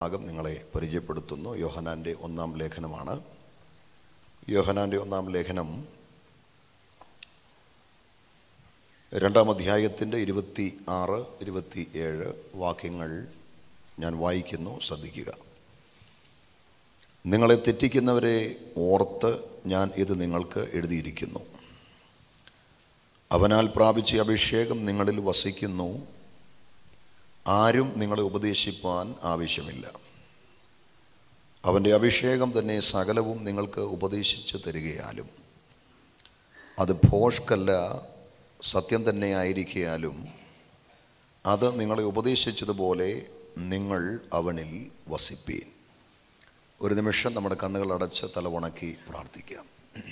ഭാഗം നിങ്ങളെ പരിചയപ്പെടുത്തുന്നു യോഹനാൻ്റെ ഒന്നാം ലേഖനമാണ് യോഹനാൻ്റെ ഒന്നാം ലേഖനം രണ്ടാം അധ്യായത്തിൻ്റെ ഇരുപത്തി ആറ് ഇരുപത്തി ഏഴ് വാക്യങ്ങൾ ഞാൻ വായിക്കുന്നു ശ്രദ്ധിക്കുക നിങ്ങളെ തെറ്റിക്കുന്നവരെ ഓർത്ത് ഞാൻ ഇത് നിങ്ങൾക്ക് എഴുതിയിരിക്കുന്നു അവനാൽ പ്രാപിച്ച അഭിഷേകം നിങ്ങളിൽ വസിക്കുന്നു ആരും നിങ്ങളെ ഉപദേശിപ്പാൻ ആവശ്യമില്ല അവൻ്റെ അഭിഷേകം തന്നെ സകലവും നിങ്ങൾക്ക് ഉപദേശിച്ച് തരികയാലും അത് ഭോഷ്കല്ല സത്യം തന്നെ ആയിരിക്കയാലും അത് നിങ്ങളെ ഉപദേശിച്ചതുപോലെ നിങ്ങൾ അവനിൽ വസിപ്പീൻ ഒരു നിമിഷം നമ്മുടെ കണ്ണുകൾ അടച്ച് തലവണക്കി പ്രാർത്ഥിക്കാം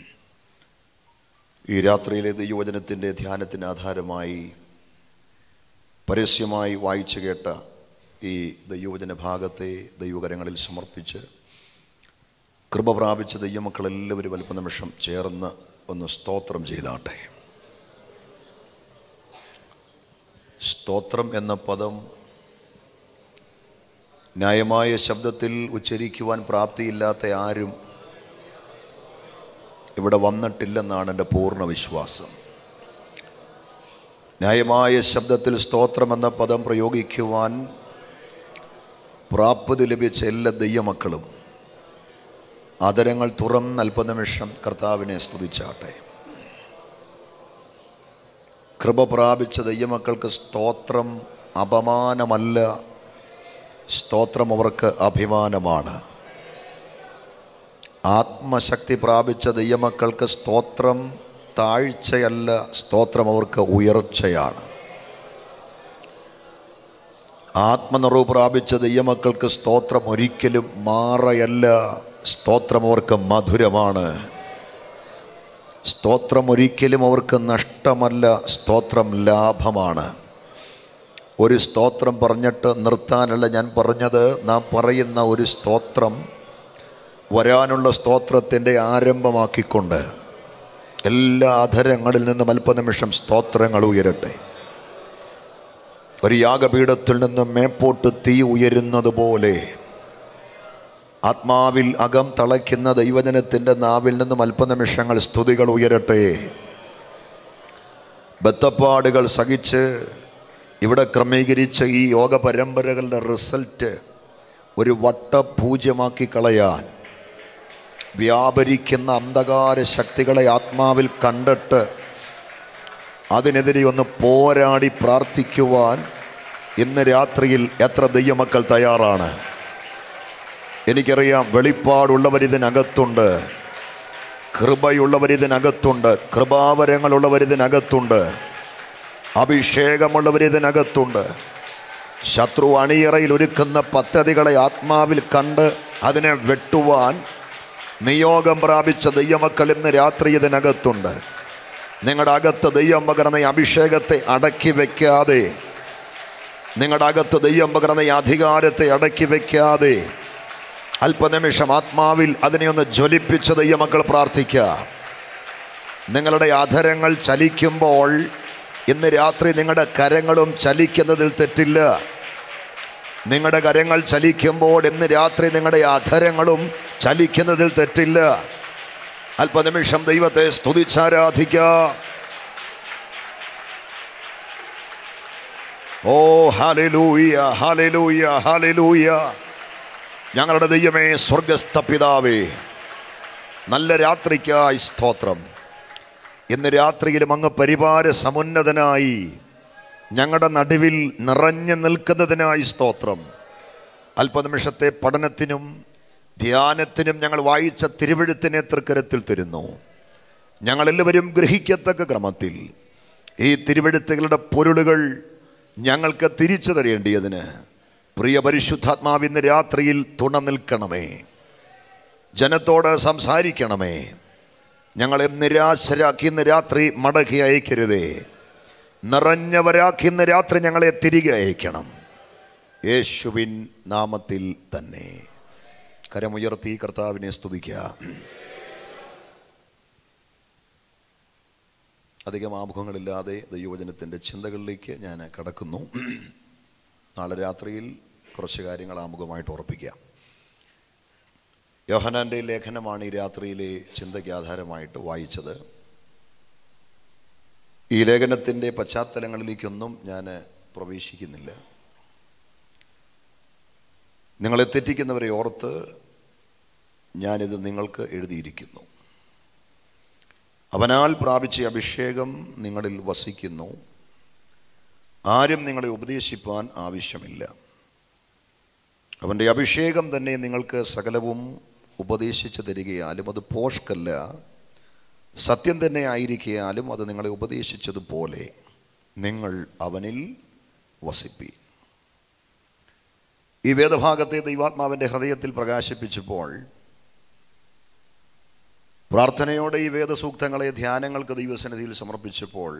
ഈ രാത്രിയിലെ ദൈവവചനത്തിൻ്റെ ധ്യാനത്തിന് ആധാരമായി പരസ്യമായി വായിച്ചു കേട്ട ഈ ദൈവവചന ഭാഗത്തെ ദൈവകരങ്ങളിൽ സമർപ്പിച്ച് കൃപ പ്രാപിച്ച ദൈവമക്കളെല്ലാവരും അല്പനിമിഷം ചേർന്ന് ഒന്ന് സ്തോത്രം ചെയ്താട്ടെ സ്തോത്രം എന്ന പദം ന്യായമായ ശബ്ദത്തിൽ ഉച്ചരിക്കുവാൻ പ്രാപ്തിയില്ലാത്ത ആരും ഇവിടെ വന്നിട്ടില്ലെന്നാണ് എൻ്റെ പൂർണ്ണ വിശ്വാസം ന്യായമായ ശബ്ദത്തിൽ സ്തോത്രം എന്ന പദം പ്രയോഗിക്കുവാൻ പ്രാപ്തി ലഭിച്ച എല്ലാ ദൈവമക്കളും ആദരങ്ങൾ തുറന്ന് അല്പനിമിഷം കർത്താവിനെ സ്തുതിച്ചാട്ടെ കൃപ പ്രാപിച്ച ദൈവമക്കൾക്ക് സ്തോത്രം അപമാനമല്ല സ്തോത്രം അവർക്ക് അഭിമാനമാണ് ആത്മശക്തി പ്രാപിച്ച ദൈവമക്കൾക്ക് സ്തോത്രം താഴ്ചയല്ല സ്തോത്രം അവർക്ക് ഉയർച്ചയാണ് ആത്മനിറവ് പ്രാപിച്ച ദൈവമക്കൾക്ക് സ്തോത്രം ഒരിക്കലും മാറയല്ല സ്തോത്രം അവർക്ക് മധുരമാണ് സ്തോത്രം ഒരിക്കലും അവർക്ക് നഷ്ടമല്ല സ്തോത്രം ലാഭമാണ് ഒരു സ്തോത്രം പറഞ്ഞിട്ട് നിർത്താനല്ല ഞാൻ പറഞ്ഞത് നാം പറയുന്ന ഒരു സ്തോത്രം വരാനുള്ള സ്തോത്രത്തിൻ്റെ ആരംഭമാക്കിക്കൊണ്ട് എല്ലാ അധരങ്ങളിൽ നിന്നും അല്പനിമിഷം സ്തോത്രങ്ങൾ ഉയരട്ടെ ഒരു യാഗപീഠത്തിൽ നിന്നും മേപ്പോട്ട് തീ ഉയരുന്നത് പോലെ ആത്മാവിൽ അകം തളയ്ക്കുന്ന ദൈവജനത്തിൻ്റെ നാവിൽ നിന്നും അല്പനിമിഷങ്ങൾ സ്തുതികൾ ഉയരട്ടെ ബത്തപ്പാടുകൾ സഹിച്ച് ഇവിടെ ക്രമീകരിച്ച ഈ യോഗ പരമ്പരകളുടെ റിസൾട്ട് ഒരു വട്ടപൂജ്യമാക്കി കളയാൻ വ്യാപരിക്കുന്ന അന്ധകാര ശക്തികളെ ആത്മാവിൽ കണ്ടിട്ട് അതിനെതിരെ ഒന്ന് പോരാടി പ്രാർത്ഥിക്കുവാൻ ഇന്ന് രാത്രിയിൽ എത്ര ദൈവമക്കൾ തയ്യാറാണ് എനിക്കറിയാം വെളിപ്പാടുള്ളവരിതിനകത്തുണ്ട് കൃപയുള്ളവരിതിനകത്തുണ്ട് കൃപാവരങ്ങളുള്ളവരിതിനകത്തുണ്ട് അഭിഷേകമുള്ളവരിതിനകത്തുണ്ട് ശത്രു അണിയറയിൽ ഒരുക്കുന്ന പദ്ധതികളെ ആത്മാവിൽ കണ്ട് അതിനെ വെട്ടുവാൻ നിയോഗം പ്രാപിച്ച ദൈവമക്കൾ ഇന്ന് രാത്രി ഇതിനകത്തുണ്ട് നിങ്ങളുടെ അകത്ത് ദൈവം പകർന്ന ഈ അഭിഷേകത്തെ അടക്കി വയ്ക്കാതെ നിങ്ങളുടെ അകത്ത് ദൈവം പകർന്ന ഈ അധികാരത്തെ അടക്കി വയ്ക്കാതെ അല്പനിമിഷം ആത്മാവിൽ അതിനെ ഒന്ന് ജ്വലിപ്പിച്ച ദൈവമക്കൾ പ്രാർത്ഥിക്കുക നിങ്ങളുടെ അധരങ്ങൾ ചലിക്കുമ്പോൾ ഇന്ന് രാത്രി നിങ്ങളുടെ കരങ്ങളും ചലിക്കുന്നതിൽ തെറ്റില്ല നിങ്ങളുടെ കരങ്ങൾ ചലിക്കുമ്പോൾ ഇന്ന് രാത്രി നിങ്ങളുടെ അധരങ്ങളും ചലിക്കുന്നതിൽ തെറ്റില്ല അല്പനിമിഷം ദൈവത്തെ സ്തുതിച്ചാരാധിക്ക ഓ ഹാലലൂയ ഹാലലൂയ ഹാലലൂയ ഞങ്ങളുടെ ദൈവമേ സ്വർഗസ്ഥ പിതാവേ നല്ല രാത്രിക്കായി സ്തോത്രം ഇന്ന് രാത്രിയിലും അങ്ങ് പരിവാര സമുന്നതനായി ഞങ്ങളുടെ നടുവിൽ നിറഞ്ഞു നിൽക്കുന്നതിനായി സ്തോത്രം അല്പനിമിഷത്തെ പഠനത്തിനും ധ്യാനത്തിനും ഞങ്ങൾ വായിച്ച തിരുവഴുത്തിനെ തൃക്കരത്തിൽ തരുന്നു ഞങ്ങളെല്ലാവരും ഗ്രഹിക്കത്തക്ക ക്രമത്തിൽ ഈ തിരുവഴുത്തുകളുടെ പൊരുളുകൾ ഞങ്ങൾക്ക് തിരിച്ചു തരേണ്ടിയതിന് പ്രിയ പരിശുദ്ധാത്മാവ് ഇന്ന് രാത്രിയിൽ തുണ നിൽക്കണമേ ജനത്തോട് സംസാരിക്കണമേ ഞങ്ങളെ നിരാശരാക്കി ഇന്ന് രാത്രി മടക്കി അയക്കരുതേ നിറഞ്ഞവരാക്കി ഇന്ന് രാത്രി ഞങ്ങളെ തിരികെ അയക്കണം യേശുവിൻ നാമത്തിൽ തന്നെ കരമുയർത്തി കർത്താവിനെ സ്തുതിക്കുക അധികം ആമുഖങ്ങളില്ലാതെ ദൈവവചനത്തിൻ്റെ ചിന്തകളിലേക്ക് ഞാൻ കടക്കുന്നു നാളെ രാത്രിയിൽ കുറച്ച് കാര്യങ്ങൾ ആമുഖമായിട്ട് ഉറപ്പിക്കാം യോഹനാൻ്റെ ലേഖനമാണ് ഈ രാത്രിയിലെ ചിന്തയ്ക്ക് ആധാരമായിട്ട് വായിച്ചത് ഈ ലേഖനത്തിൻ്റെ പശ്ചാത്തലങ്ങളിലേക്കൊന്നും ഞാൻ പ്രവേശിക്കുന്നില്ല നിങ്ങളെ തെറ്റിക്കുന്നവരെ ഓർത്ത് ഞാനിത് നിങ്ങൾക്ക് എഴുതിയിരിക്കുന്നു അവനാൽ പ്രാപിച്ച അഭിഷേകം നിങ്ങളിൽ വസിക്കുന്നു ആരും നിങ്ങളെ ഉപദേശിപ്പാൻ ആവശ്യമില്ല അവൻ്റെ അഭിഷേകം തന്നെ നിങ്ങൾക്ക് സകലവും ഉപദേശിച്ചു തരികയാലും അത് പോഷ്കല്ല സത്യം തന്നെ ആയിരിക്കയാലും അത് നിങ്ങളെ ഉപദേശിച്ചതുപോലെ നിങ്ങൾ അവനിൽ വസിപ്പി ഈ വേദഭാഗത്തെ ദൈവാത്മാവിൻ്റെ ഹൃദയത്തിൽ പ്രകാശിപ്പിച്ചപ്പോൾ പ്രാർത്ഥനയോടെ ഈ വേദസൂക്തങ്ങളെ ധ്യാനങ്ങൾക്ക് ദൈവസന്നിധിയിൽ സമർപ്പിച്ചപ്പോൾ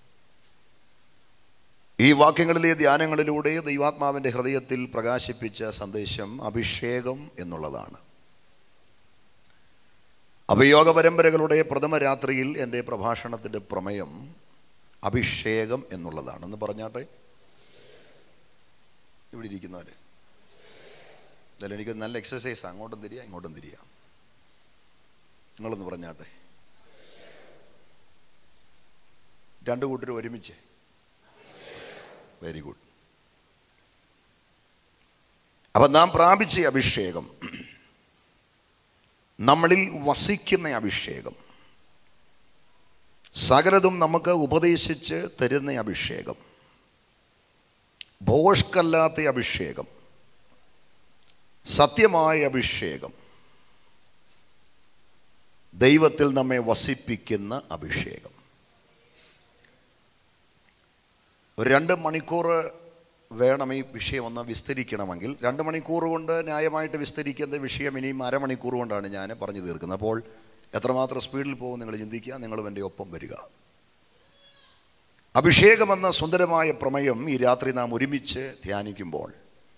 ഈ വാക്യങ്ങളിലെ ധ്യാനങ്ങളിലൂടെ ദൈവാത്മാവിൻ്റെ ഹൃദയത്തിൽ പ്രകാശിപ്പിച്ച സന്ദേശം അഭിഷേകം എന്നുള്ളതാണ് അഭിയോഗ പരമ്പരകളുടെ പ്രഥമ രാത്രിയിൽ എൻ്റെ പ്രഭാഷണത്തിൻ്റെ പ്രമേയം അഭിഷേകം എന്നുള്ളതാണ് എന്ന് പറഞ്ഞാട്ടെ ഇവിടെ ഇരിക്കുന്നവർ എന്നാലും എനിക്ക് നല്ല എക്സസൈസ് അങ്ങോട്ടും തിരിയാം ഇങ്ങോട്ടും തിരിയാം നിങ്ങളൊന്ന് പറഞ്ഞാട്ടെ രണ്ടു കൂട്ടർ ഒരുമിച്ച് വെരി ഗുഡ് അപ്പം നാം പ്രാപിച്ച അഭിഷേകം നമ്മളിൽ വസിക്കുന്ന അഭിഷേകം സകലതും നമുക്ക് ഉപദേശിച്ച് തരുന്ന അഭിഷേകം ഭോഷ്കല്ലാത്ത അഭിഷേകം സത്യമായ അഭിഷേകം ദൈവത്തിൽ നമ്മെ വസിപ്പിക്കുന്ന അഭിഷേകം ഒരു രണ്ട് മണിക്കൂർ വേണം ഈ വിഷയം ഒന്ന് വിസ്തരിക്കണമെങ്കിൽ രണ്ട് മണിക്കൂർ കൊണ്ട് ന്യായമായിട്ട് വിസ്തരിക്കുന്ന വിഷയം ഇനിയും അരമണിക്കൂർ കൊണ്ടാണ് ഞാൻ പറഞ്ഞു തീർക്കുന്നത് അപ്പോൾ എത്രമാത്രം സ്പീഡിൽ പോകും നിങ്ങൾ ചിന്തിക്കുക നിങ്ങളും എൻ്റെ ഒപ്പം വരിക അഭിഷേകമെന്ന സുന്ദരമായ പ്രമേയം ഈ രാത്രി നാം ഒരുമിച്ച് ധ്യാനിക്കുമ്പോൾ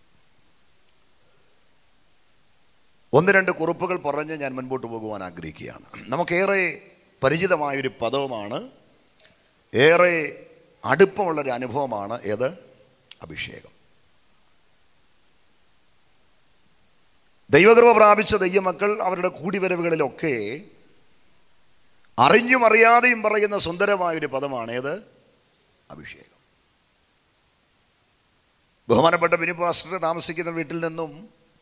ഒന്ന് രണ്ട് കുറിപ്പുകൾ പറഞ്ഞ് ഞാൻ മുൻപോട്ട് പോകുവാൻ ആഗ്രഹിക്കുകയാണ് നമുക്കേറെ പരിചിതമായൊരു പദവുമാണ് ഏറെ അടുപ്പമുള്ളൊരു അനുഭവമാണ് ഏത് അഭിഷേകം ദൈവകൃപ പ്രാപിച്ച ദൈവമക്കൾ അവരുടെ കൂടിവരവുകളിലൊക്കെ അറിഞ്ഞും അറിയാതെയും പറയുന്ന സുന്ദരമായൊരു പദമാണ് ഏത് അഭിഷേകം ബഹുമാനപ്പെട്ട ബിനിപാസ്റ്റർ താമസിക്കുന്ന വീട്ടിൽ നിന്നും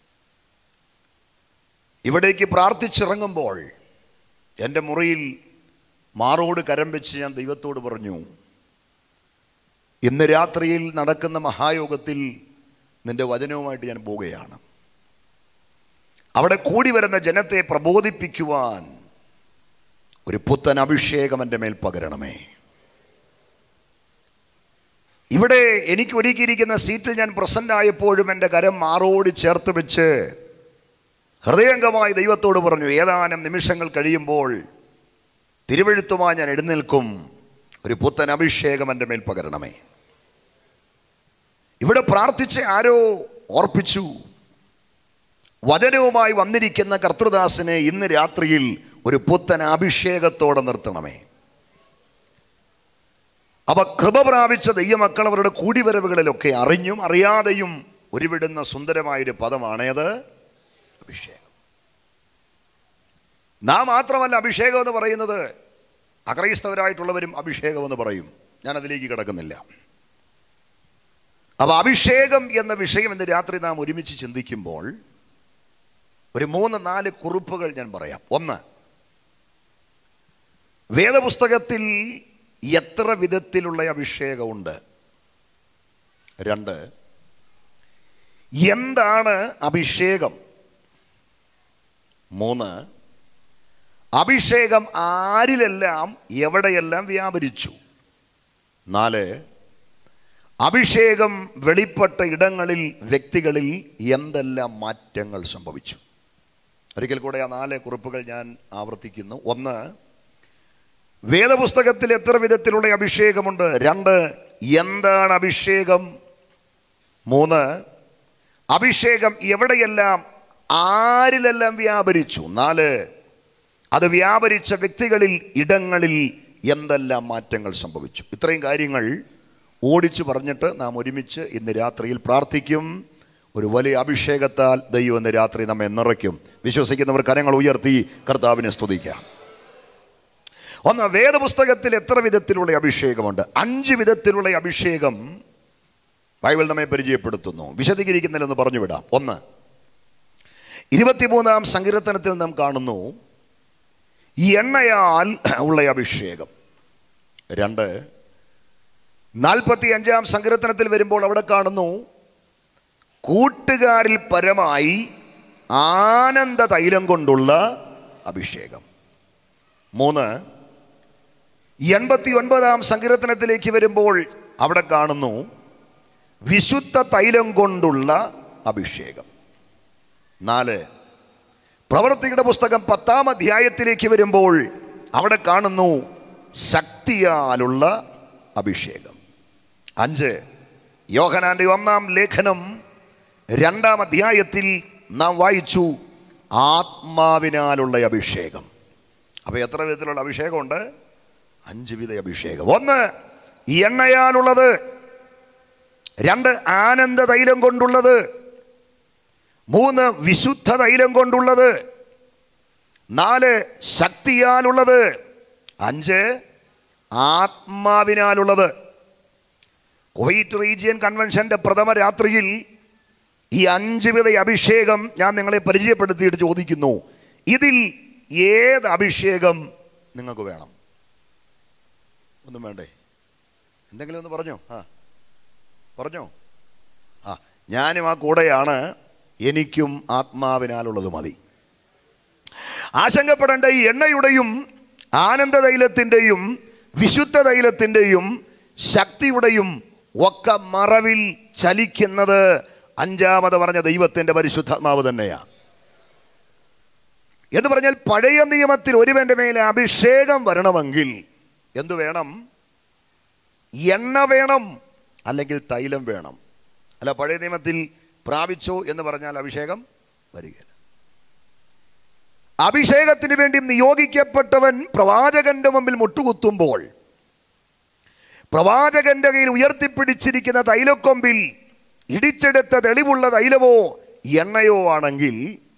ഇവിടേക്ക് പ്രാർത്ഥിച്ചിറങ്ങുമ്പോൾ എൻ്റെ മുറിയിൽ മാറോട് കരം വെച്ച് ഞാൻ ദൈവത്തോട് പറഞ്ഞു ഇന്ന് രാത്രിയിൽ നടക്കുന്ന മഹായോഗത്തിൽ നിന്റെ വചനവുമായിട്ട് ഞാൻ പോവുകയാണ് അവിടെ കൂടി വരുന്ന ജനത്തെ പ്രബോധിപ്പിക്കുവാൻ ഒരു പുത്തൻ അഭിഷേകം എൻ്റെ മേൽ പകരണമേ ഇവിടെ എനിക്ക് ഒരുക്കിയിരിക്കുന്ന സീറ്റിൽ ഞാൻ പ്രസൻ്റ് ആയപ്പോഴും എൻ്റെ കരം മാറോട് ചേർത്ത് വെച്ച് ഹൃദയംഗമായി ദൈവത്തോട് പറഞ്ഞു ഏതാനും നിമിഷങ്ങൾ കഴിയുമ്പോൾ തിരുവഴുത്തുമായി ഞാൻ എഴുന്നേൽക്കും ഒരു പുത്തൻ അഭിഷേകം എൻ്റെ മേൽ പകരണമേ ഇവിടെ പ്രാർത്ഥിച്ച് ആരോ ഓർപ്പിച്ചു വചനവുമായി വന്നിരിക്കുന്ന കർത്തൃദാസിനെ ഇന്ന് രാത്രിയിൽ ഒരു പുത്തൻ അഭിഷേകത്തോടെ നിർത്തണമേ അവ കൃപ പ്രാപിച്ച ദൈവമക്കൾ അവരുടെ കൂടിവരവുകളിലൊക്കെ അറിഞ്ഞും അറിയാതെയും ഉരുവിടുന്ന സുന്ദരമായൊരു പദമാണേത് അഭിഷേകം നാം മാത്രമല്ല അഭിഷേകം എന്ന് പറയുന്നത് അക്രൈസ്തവരായിട്ടുള്ളവരും അഭിഷേകം എന്ന് പറയും ഞാൻ അതിലേക്ക് കിടക്കുന്നില്ല അപ്പോൾ അഭിഷേകം എന്ന വിഷയം ഇന്ന് രാത്രി നാം ഒരുമിച്ച് ചിന്തിക്കുമ്പോൾ ഒരു മൂന്ന് നാല് കുറിപ്പുകൾ ഞാൻ പറയാം ഒന്ന് വേദപുസ്തകത്തിൽ എത്ര വിധത്തിലുള്ള അഭിഷേകമുണ്ട് രണ്ട് എന്താണ് അഭിഷേകം മൂന്ന് അഭിഷേകം ആരിലെല്ലാം എവിടെയെല്ലാം വ്യാപരിച്ചു നാല് അഭിഷേകം വെളിപ്പെട്ട ഇടങ്ങളിൽ വ്യക്തികളിൽ എന്തെല്ലാം മാറ്റങ്ങൾ സംഭവിച്ചു ഒരിക്കൽ കൂടെ ആ നാല് കുറിപ്പുകൾ ഞാൻ ആവർത്തിക്കുന്നു ഒന്ന് വേദപുസ്തകത്തിൽ എത്ര വിധത്തിലുള്ള അഭിഷേകമുണ്ട് രണ്ട് എന്താണ് അഭിഷേകം മൂന്ന് അഭിഷേകം എവിടെയെല്ലാം ആരിലെല്ലാം വ്യാപരിച്ചു നാല് അത് വ്യാപരിച്ച വ്യക്തികളിൽ ഇടങ്ങളിൽ എന്തെല്ലാം മാറ്റങ്ങൾ സംഭവിച്ചു ഇത്രയും കാര്യങ്ങൾ ഓടിച്ചു പറഞ്ഞിട്ട് നാം ഒരുമിച്ച് ഇന്ന് രാത്രിയിൽ പ്രാർത്ഥിക്കും ഒരു വലിയ അഭിഷേകത്താൽ ദൈവം ഇന്ന് രാത്രി നമ്മെ നിറയ്ക്കും വിശ്വസിക്കുന്നവർ കരങ്ങൾ ഉയർത്തി കർത്താവിനെ സ്തുതിക്കാം ഒന്ന് വേദപുസ്തകത്തിൽ എത്ര വിധത്തിലുള്ള അഭിഷേകമുണ്ട് അഞ്ച് വിധത്തിലുള്ള അഭിഷേകം ബൈബിൾ നമ്മെ പരിചയപ്പെടുത്തുന്നു വിശദീകരിക്കുന്നില്ലെന്ന് പറഞ്ഞു വിടാം ഒന്ന് ഇരുപത്തിമൂന്നാം സങ്കീർത്തനത്തിൽ നാം കാണുന്നു എണ്ണയാൽ ഉള്ള അഭിഷേകം രണ്ട് നാൽപ്പത്തി അഞ്ചാം സങ്കീർത്തനത്തിൽ വരുമ്പോൾ അവിടെ കാണുന്നു കൂട്ടുകാരിൽ പരമായി ആനന്ദ തൈലം കൊണ്ടുള്ള അഭിഷേകം മൂന്ന് എൺപത്തി ഒൻപതാം സങ്കീർത്തനത്തിലേക്ക് വരുമ്പോൾ അവിടെ കാണുന്നു വിശുദ്ധ തൈലം കൊണ്ടുള്ള അഭിഷേകം നാല് പ്രവർത്തിയുടെ പുസ്തകം പത്താം അധ്യായത്തിലേക്ക് വരുമ്പോൾ അവിടെ കാണുന്നു ശക്തിയാലുള്ള അഭിഷേകം അഞ്ച് യോഹനാന്റെ ഒന്നാം ലേഖനം രണ്ടാം അധ്യായത്തിൽ നാം വായിച്ചു ആത്മാവിനാലുള്ള അഭിഷേകം അപ്പോൾ എത്ര വിധത്തിലുള്ള അഭിഷേകമുണ്ട് അഞ്ച് വിധ അഭിഷേകം ഒന്ന് എണ്ണയാലുള്ളത് രണ്ട് ആനന്ദ തൈലം കൊണ്ടുള്ളത് മൂന്ന് വിശുദ്ധ തൈലം കൊണ്ടുള്ളത് നാല് ശക്തിയാലുള്ളത് അഞ്ച് ആത്മാവിനാലുള്ളത് കുവൈറ്റ് റീജിയൻ കൺവെൻഷന്റെ പ്രഥമ രാത്രിയിൽ ഈ അഞ്ച് വിധ അഭിഷേകം ഞാൻ നിങ്ങളെ പരിചയപ്പെടുത്തിയിട്ട് ചോദിക്കുന്നു ഇതിൽ ഏത് അഭിഷേകം നിങ്ങൾക്ക് വേണം ഒന്നും വേണ്ടേ എന്തെങ്കിലും ഒന്ന് പറഞ്ഞോ ആ പറഞ്ഞോ ആ ഞാനും ആ കൂടെയാണ് എനിക്കും ആത്മാവിനാലുള്ളത് മതി ആശങ്കപ്പെടേണ്ട ഈ എണ്ണയുടെയും ആനന്ദ തൈലത്തിൻ്റെയും വിശുദ്ധ തൈലത്തിൻ്റെയും ശക്തിയുടെയും ഒക്കെ മറവിൽ ചലിക്കുന്നത് അഞ്ചാമത് പറഞ്ഞ ദൈവത്തിൻ്റെ പരിശുദ്ധാത്മാവ് തന്നെയാണ് എന്ന് പറഞ്ഞാൽ പഴയ നിയമത്തിൽ ഒരുവന്റെ മേലെ അഭിഷേകം വരണമെങ്കിൽ എന്തു വേണം എണ്ണ വേണം അല്ലെങ്കിൽ തൈലം വേണം അല്ല പഴയ നിയമത്തിൽ പ്രാപിച്ചു എന്ന് പറഞ്ഞാൽ അഭിഷേകം വരികയില്ല അഭിഷേകത്തിന് വേണ്ടി നിയോഗിക്കപ്പെട്ടവൻ പ്രവാചകന്റെ മുമ്പിൽ മുട്ടുകുത്തുമ്പോൾ പ്രവാചകന്റെ കയ്യിൽ ഉയർത്തിപ്പിടിച്ചിരിക്കുന്ന തൈലക്കൊമ്പിൽ ഇടിച്ചെടുത്ത തെളിവുള്ള തൈലമോ എണ്ണയോ ആണെങ്കിൽ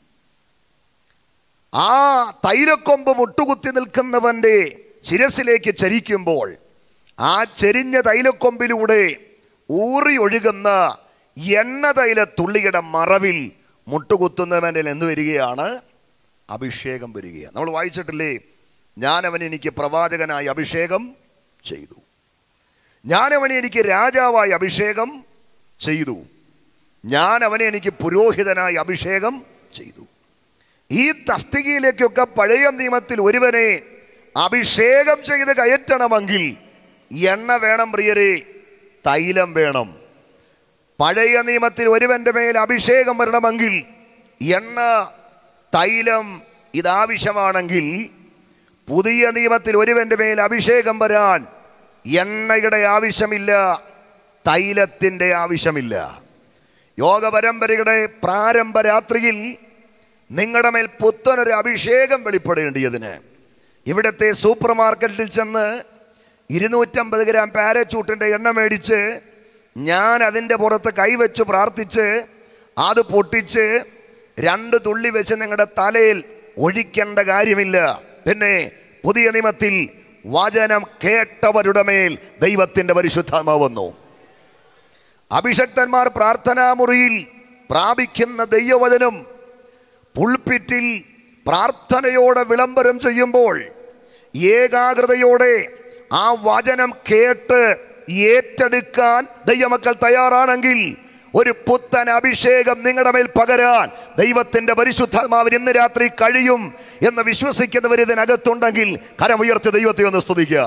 ആ തൈലക്കൊമ്പ് മുട്ടുകുത്തി നിൽക്കുന്നവന്റെ ശിരസിലേക്ക് ചരിക്കുമ്പോൾ ആ ചെരിഞ്ഞ തൈലക്കൊമ്പിലൂടെ ഊറി ഒഴുകുന്ന എണ്ണ തൈല തുള്ളിയുടെ മറവിൽ മുട്ടുകുത്തുന്നവൻ്റെ എന്ത് വരികയാണ് അഭിഷേകം വരികയാണ് നമ്മൾ വായിച്ചിട്ടില്ലേ ഞാൻ അവൻ എനിക്ക് പ്രവാചകനായി അഭിഷേകം ചെയ്തു ഞാൻ അവനെ എനിക്ക് രാജാവായി അഭിഷേകം ചെയ്തു ഞാൻ അവനെ എനിക്ക് പുരോഹിതനായി അഭിഷേകം ചെയ്തു ഈ തസ്തികയിലേക്കൊക്കെ പഴയ നിയമത്തിൽ ഒരുവനെ അഭിഷേകം ചെയ്ത് കയറ്റണമെങ്കിൽ എണ്ണ വേണം പ്രിയരെ തൈലം വേണം പഴയ നിയമത്തിൽ ഒരുവന്റെ മേൽ അഭിഷേകം വരണമെങ്കിൽ എണ്ണ തൈലം ഇതാവശ്യമാണെങ്കിൽ പുതിയ നിയമത്തിൽ ഒരുവന്റെ മേൽ അഭിഷേകം വരാൻ എണ്ണയുടെ ആവശ്യമില്ല തൈലത്തിൻ്റെ ആവശ്യമില്ല യോഗ പരമ്പരയുടെ പ്രാരംഭ രാത്രിയിൽ നിങ്ങളുടെ മേൽ പുത്തനൊരു അഭിഷേകം വെളിപ്പെടേണ്ടിയതിന് ഇവിടുത്തെ സൂപ്പർ മാർക്കറ്റിൽ ചെന്ന് ഇരുന്നൂറ്റമ്പത് ഗ്രാം പാരച്ചൂട്ടിൻ്റെ എണ്ണ മേടിച്ച് ഞാൻ അതിൻ്റെ പുറത്ത് കൈവച്ച് പ്രാർത്ഥിച്ച് അത് പൊട്ടിച്ച് രണ്ട് തുള്ളി വെച്ച് നിങ്ങളുടെ തലയിൽ ഒഴിക്കേണ്ട കാര്യമില്ല പിന്നെ പുതിയ നിയമത്തിൽ വചനം കേട്ടവരുടെ മേൽ ദൈവത്തിൻ്റെ പരിശുദ്ധാത്മാവ് വന്നു അഭിഷക്തന്മാർ പ്രാർത്ഥനാമുറിയിൽ പ്രാപിക്കുന്ന ദൈവവചനം പുൾപ്പിറ്റിൽ പ്രാർത്ഥനയോടെ വിളംബരം ചെയ്യുമ്പോൾ ഏകാഗ്രതയോടെ ആ വചനം കേട്ട് ഏറ്റെടുക്കാൻ ദൈവമക്കൾ തയ്യാറാണെങ്കിൽ ഒരു പുത്തൻ അഭിഷേകം നിങ്ങളുടെ മേൽ പകരാൻ ദൈവത്തിന്റെ പരിശുദ്ധാത്മാവിന് ഇന്ന് രാത്രി കഴിയും എന്ന് വിശ്വസിക്കുന്നവർ ഇതിനകത്തുണ്ടെങ്കിൽ കരമുയർത്തി ദൈവത്തെ ഒന്ന് സ്തുതിക്കുക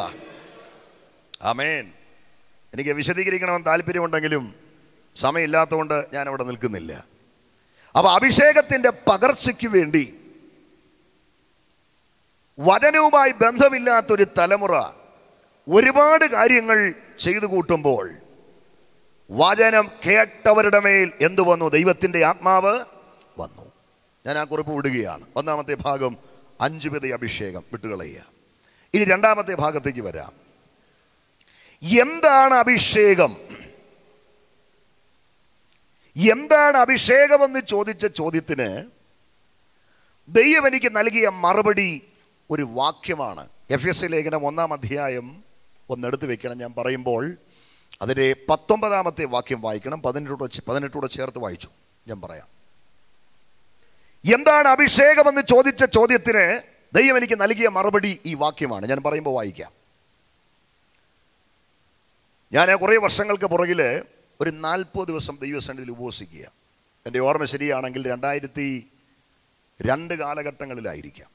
ആമേൻ എനിക്ക് വിശദീകരിക്കണമെന്ന് താല്പര്യമുണ്ടെങ്കിലും സമയമില്ലാത്തതുകൊണ്ട് ഞാൻ അവിടെ നിൽക്കുന്നില്ല അപ്പൊ അഭിഷേകത്തിന്റെ പകർച്ചയ്ക്ക് വേണ്ടി വചനവുമായി ബന്ധമില്ലാത്തൊരു തലമുറ ഒരുപാട് കാര്യങ്ങൾ ചെയ്തു കൂട്ടുമ്പോൾ വചനം കേട്ടവരുടെ മേൽ എന്തു വന്നു ദൈവത്തിൻ്റെ ആത്മാവ് വന്നു ഞാൻ ആ കുറിപ്പ് വിടുകയാണ് ഒന്നാമത്തെ ഭാഗം അഞ്ചു വിധ അഭിഷേകം വിട്ടുകളയുക ഇനി രണ്ടാമത്തെ ഭാഗത്തേക്ക് വരാം എന്താണ് അഭിഷേകം എന്താണ് അഭിഷേകമെന്ന് ചോദിച്ച ചോദ്യത്തിന് ദൈവം എനിക്ക് നൽകിയ മറുപടി ഒരു വാക്യമാണ് എഫ് എസ് ലേഖനം ഒന്നാം അധ്യായം ഒന്നെടുത്ത് വെക്കണം ഞാൻ പറയുമ്പോൾ അതിൻ്റെ പത്തൊമ്പതാമത്തെ വാക്യം വായിക്കണം പതിനെട്ടൂടെ പതിനെട്ടൂടെ ചേർത്ത് വായിച്ചു ഞാൻ പറയാം എന്താണ് അഭിഷേകമെന്ന് ചോദിച്ച ചോദ്യത്തിന് ദൈവം എനിക്ക് നൽകിയ മറുപടി ഈ വാക്യമാണ് ഞാൻ പറയുമ്പോൾ വായിക്കാം ഞാൻ കുറേ വർഷങ്ങൾക്ക് പുറകിൽ ഒരു നാൽപ്പത് ദിവസം ദൈവസന്നിധിയിൽ ഉപവസിക്കുക എൻ്റെ ഓർമ്മ ശരിയാണെങ്കിൽ രണ്ടായിരത്തി രണ്ട് കാലഘട്ടങ്ങളിലായിരിക്കാം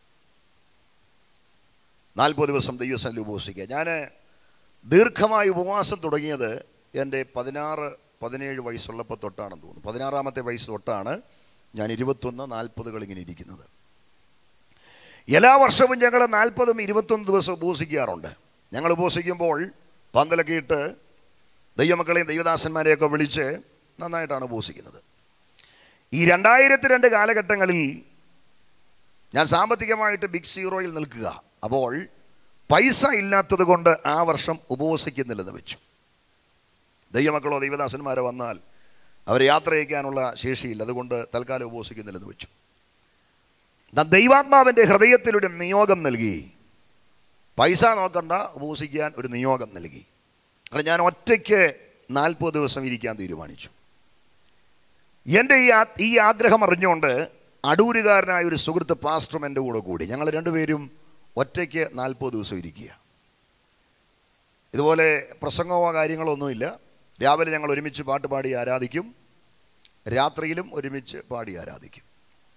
നാൽപ്പത് ദിവസം ദൈവസന്നിധിയിൽ ഉപവസിക്കുക ഞാൻ ദീർഘമായ ഉപവാസം തുടങ്ങിയത് എൻ്റെ പതിനാറ് പതിനേഴ് വയസ്സുള്ളപ്പോൾ തൊട്ടാണെന്ന് തോന്നുന്നു പതിനാറാമത്തെ വയസ്സ് തൊട്ടാണ് ഞാൻ ഇരുപത്തൊന്ന് നാൽപ്പതുകൾ ഇങ്ങനെ ഇരിക്കുന്നത് എല്ലാ വർഷവും ഞങ്ങൾ നാൽപ്പതും ഇരുപത്തൊന്ന് ദിവസം ഉപവസിക്കാറുണ്ട് ഞങ്ങൾ ഉപവസിക്കുമ്പോൾ പന്തലൊക്കെ ഇട്ട് ദൈവമക്കളെയും ദൈവദാസന്മാരെയൊക്കെ വിളിച്ച് നന്നായിട്ടാണ് ഉപവസിക്കുന്നത് ഈ രണ്ടായിരത്തി രണ്ട് കാലഘട്ടങ്ങളിൽ ഞാൻ സാമ്പത്തികമായിട്ട് ബിഗ് സീറോയിൽ നിൽക്കുക അപ്പോൾ പൈസ ഇല്ലാത്തത് കൊണ്ട് ആ വർഷം ഉപവസിക്കുന്നില്ലെന്ന് വെച്ചു ദൈവമക്കളോ ദൈവദാസന്മാരോ വന്നാൽ അവരെ യാത്ര അയക്കാനുള്ള ശേഷിയില്ല അതുകൊണ്ട് തൽക്കാലം ഉപവസിക്കുന്നില്ലെന്ന് വെച്ചു നാം ദൈവാത്മാവിൻ്റെ ഹൃദയത്തിലൊരു നിയോഗം നൽകി പൈസ നോക്കണ്ട ഉപവസിക്കാൻ ഒരു നിയോഗം നൽകി കാരണം ഞാൻ ഒറ്റയ്ക്ക് നാൽപ്പത് ദിവസം ഇരിക്കാൻ തീരുമാനിച്ചു എൻ്റെ ഈ ആ- ഈ ആഗ്രഹം അറിഞ്ഞുകൊണ്ട് അടൂരുകാരനായ ഒരു സുഹൃത്ത് പാസ്റ്ററും എൻ്റെ കൂടെ കൂടി ഞങ്ങൾ രണ്ടുപേരും ഒറ്റയ്ക്ക് നാൽപ്പത് ദിവസം ഇരിക്കുക ഇതുപോലെ പ്രസംഗമോ കാര്യങ്ങളൊന്നുമില്ല രാവിലെ ഞങ്ങൾ ഒരുമിച്ച് പാട്ട് പാടി ആരാധിക്കും രാത്രിയിലും ഒരുമിച്ച് പാടി ആരാധിക്കും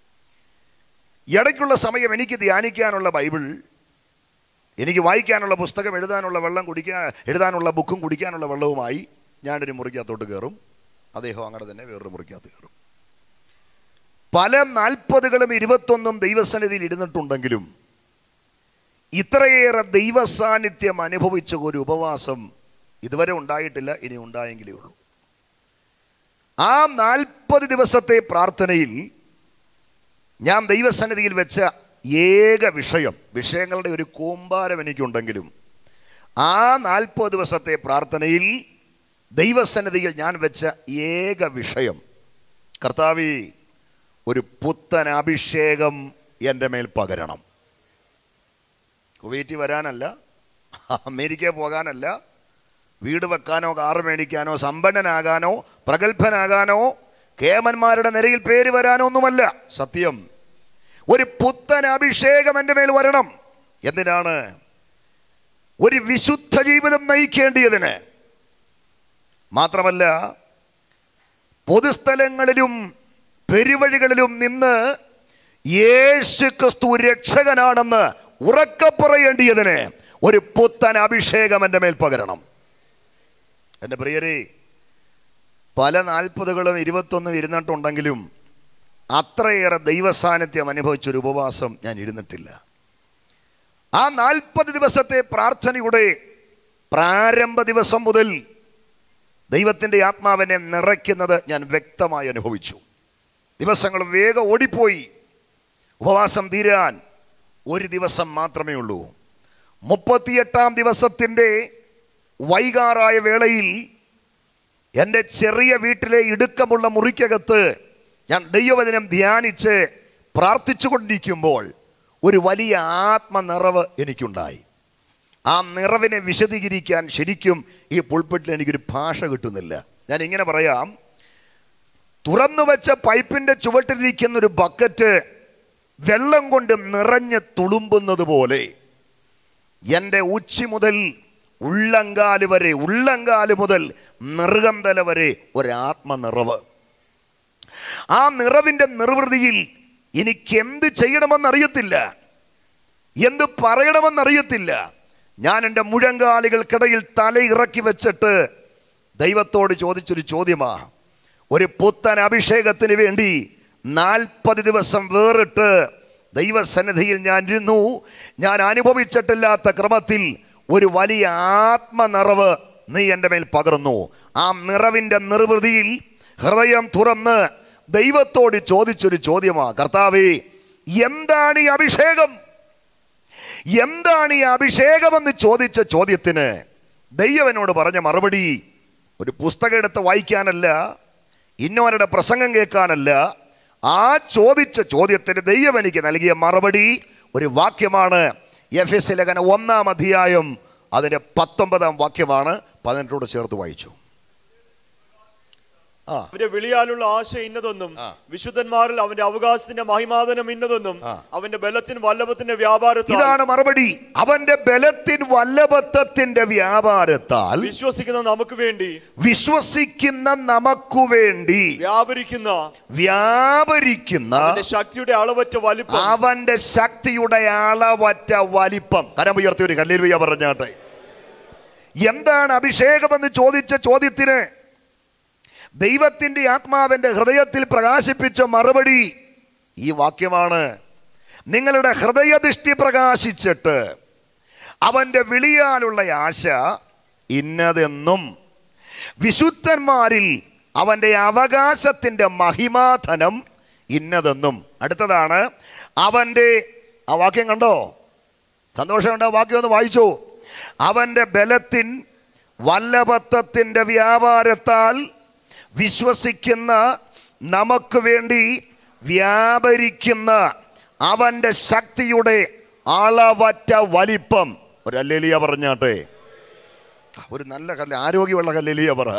ഇടയ്ക്കുള്ള സമയം എനിക്ക് ധ്യാനിക്കാനുള്ള ബൈബിൾ എനിക്ക് വായിക്കാനുള്ള പുസ്തകം എഴുതാനുള്ള വെള്ളം കുടിക്കാൻ എഴുതാനുള്ള ബുക്കും കുടിക്കാനുള്ള വെള്ളവുമായി ഞാനൊരു മുറിക്കകത്തോട്ട് കയറും അദ്ദേഹം അങ്ങനെ തന്നെ വേറൊരു മുറിക്കകത്ത് കയറും പല നാൽപ്പതുകളും ഇരുപത്തൊന്നും ദൈവസന്നിധിയിൽ ഇരുന്നിട്ടുണ്ടെങ്കിലും ഇത്രയേറെ ദൈവസാന്നിധ്യം അനുഭവിച്ച ഒരു ഉപവാസം ഇതുവരെ ഉണ്ടായിട്ടില്ല ഇനി ഉണ്ടായെങ്കിലേ ഉള്ളൂ ആ നാൽപ്പത് ദിവസത്തെ പ്രാർത്ഥനയിൽ ഞാൻ ദൈവസന്നിധിയിൽ വെച്ച ഏക വിഷയം വിഷയങ്ങളുടെ ഒരു കൂമ്പാരം എനിക്കുണ്ടെങ്കിലും ആ നാൽപ്പത് ദിവസത്തെ പ്രാർത്ഥനയിൽ ദൈവസന്നിധിയിൽ ഞാൻ വെച്ച ഏക വിഷയം കർത്താവി ഒരു പുത്തൻ അഭിഷേകം എൻ്റെ മേൽ പകരണം കുവൈറ്റ് വരാനല്ല അമേരിക്ക പോകാനല്ല വീട് വെക്കാനോ കാറ് മേടിക്കാനോ സമ്പന്നനാകാനോ പ്രഗത്ഭനാകാനോ കേമന്മാരുടെ നിരയിൽ പേര് വരാനോ ഒന്നുമല്ല സത്യം ഒരു പുത്തൻ അഭിഷേകം എൻ്റെ മേൽ വരണം എന്തിനാണ് ഒരു വിശുദ്ധ ജീവിതം നയിക്കേണ്ടിയതിന് മാത്രമല്ല പൊതുസ്ഥലങ്ങളിലും പെരുവഴികളിലും നിന്ന് യേശു ക്രിസ്തു രക്ഷകനാണെന്ന് ഉറക്കെ പറയേണ്ടിയതിന് ഒരു പുത്തൻ അഭിഷേകം എൻ്റെ മേൽ പകരണം എൻ്റെ പ്രിയരെ പല നാൽപ്പതുകളും ഇരുപത്തൊന്നും ഇരുന്നിട്ടുണ്ടെങ്കിലും അത്രയേറെ ദൈവസാന്നിധ്യം അനുഭവിച്ചൊരു ഉപവാസം ഞാൻ ഇരുന്നിട്ടില്ല ആ നാൽപ്പത് ദിവസത്തെ പ്രാർത്ഥനയുടെ പ്രാരംഭ ദിവസം മുതൽ ദൈവത്തിൻ്റെ ആത്മാവിനെ നിറയ്ക്കുന്നത് ഞാൻ വ്യക്തമായി അനുഭവിച്ചു ദിവസങ്ങൾ വേഗം ഓടിപ്പോയി ഉപവാസം തീരാൻ ഒരു ദിവസം മാത്രമേ ഉള്ളൂ മുപ്പത്തിയെട്ടാം ദിവസത്തിൻ്റെ വൈകാറായ വേളയിൽ എൻ്റെ ചെറിയ വീട്ടിലെ ഇടുക്കമുള്ള മുറിക്കകത്ത് ഞാൻ ദൈവവചനം ധ്യാനിച്ച് പ്രാർത്ഥിച്ചുകൊണ്ടിരിക്കുമ്പോൾ ഒരു വലിയ ആത്മനിറവ് എനിക്കുണ്ടായി ആ നിറവിനെ വിശദീകരിക്കാൻ ശരിക്കും ഈ പുൾപ്പെട്ടിൽ എനിക്കൊരു ഭാഷ കിട്ടുന്നില്ല ഞാൻ ഇങ്ങനെ പറയാം തുറന്നു വെച്ച പൈപ്പിൻ്റെ ചുവട്ടിലിരിക്കുന്ന ഒരു ബക്കറ്റ് വെള്ളം കൊണ്ട് നിറഞ്ഞ് തുളുമ്പുന്നത് പോലെ എൻ്റെ ഉച്ചി മുതൽ ഉള്ളങ്കാല് വരെ ഉള്ളങ്കാല് മുതൽ നിറുകന്തല വരെ ഒരാത്മനിറവ് ആ നിറവിൻ്റെ നിർവൃതിയിൽ എനിക്ക് എന്ത് ചെയ്യണമെന്നറിയത്തില്ല എന്ത് പറയണമെന്നറിയത്തില്ല ഞാൻ എൻ്റെ മുഴങ്കാലുകൾക്കിടയിൽ തല ഇറക്കി വെച്ചിട്ട് ദൈവത്തോട് ചോദിച്ചൊരു ചോദ്യമാ ഒരു പുത്തൻ അഭിഷേകത്തിന് വേണ്ടി നാൽപ്പത് ദിവസം വേറിട്ട് ദൈവസന്നിധിയിൽ ഞാൻ ഇരുന്നു ഞാൻ അനുഭവിച്ചിട്ടില്ലാത്ത ക്രമത്തിൽ ഒരു വലിയ ആത്മനിറവ് നീ എൻ്റെ മേൽ പകർന്നു ആ നിറവിൻ്റെ നിർവൃതിയിൽ ഹൃദയം തുറന്ന് ദൈവത്തോട് ചോദിച്ചൊരു ചോദ്യമാ കർത്താവേ എന്താണ് ഈ അഭിഷേകം എന്താണ് ഈ അഭിഷേകമെന്ന് ചോദിച്ച ചോദ്യത്തിന് ദൈവം എന്നോട് പറഞ്ഞ മറുപടി ഒരു പുസ്തകം എടുത്ത് വായിക്കാനല്ല ഇന്നവരുടെ പ്രസംഗം കേൾക്കാനല്ല ആ ചോദിച്ച ചോദ്യത്തിന് ദൈവം എനിക്ക് നൽകിയ മറുപടി ഒരു വാക്യമാണ് എഫ് എസ് ലേഖന ഒന്നാം അധ്യായം അതിൻ്റെ പത്തൊമ്പതാം വാക്യമാണ് പതിനെട്ടോട് ചേർത്ത് വായിച്ചു ആ അവന്റെ വിളിയാലുള്ള ആശ ഇന്നതൊന്നും ആ. വിശുദ്ധന്മാരിൽ അവന്റെ അവകാശത്തിന്റെ മഹിമാതനം ഇന്നതൊന്നും ആ. അവന്റെ ബലത്തിന് വല്ലഭത്തിന്റെ വ്യാപാരത്താൽ ഇതാണ് മറുപടി അവന്റെ ബലത്തിൻ വല്ലഭത്വത്തിന്റെ വ്യാപാരത്താൽ വിശ്വസിക്കുന്ന നമുക്ക് വേണ്ടി വിശ്വസിക്കുന്ന നമുക്കു വേണ്ടി വ്യാപരിക്കുന്ന വ്യാപരിക്കുന്ന അവന്റെ ശക്തിയുടെ അളവറ്റ വലിപ്പം അവന്റെ ശക്തിയുടെ അളവറ്റ വലിപ്പം കരം ഉയർത്തി ഒരു കല്ലേലുയ പറഞ്ഞാട്ടെ എന്താണ് അഭിഷേകമെന്ന് ചോദിച്ച ചോദ്യത്തിന് ദൈവത്തിന്റെ ആത്മാവിന്റെ ഹൃദയത്തിൽ പ്രകാശിപ്പിച്ച മറുപടി ഈ വാക്യമാണ് നിങ്ങളുടെ ഹൃദയദൃഷ്ടി പ്രകാശിച്ചിട്ട് അവന്റെ വിളിയാലുള്ള ആശ ഇന്നതെന്നും വിശുദ്ധന്മാരിൽ അവന്റെ അവകാശത്തിന്റെ മഹിമാധനം ഇന്നതെന്നും അടുത്തതാണ് അവന്റെ ആ വാക്യം കണ്ടോ സന്തോഷമുണ്ട് ആ വാക്യം ഒന്ന് വായിച്ചു അവന്റെ ബലത്തിൻ വല്ലഭത്വത്തിന്റെ വ്യാപാരത്താൽ വിശ്വസിക്കുന്ന നമുക്ക് വേണ്ടി വ്യാപരിക്കുന്ന അവന്റെ ശക്തിയുടെ അളവറ്റ വലിപ്പം ഒരു അല്ലേലിയ പറഞ്ഞാട്ടെ ഒരു നല്ല കല്ല് ആരോഗ്യമുള്ള കല്ലേലിയ പറ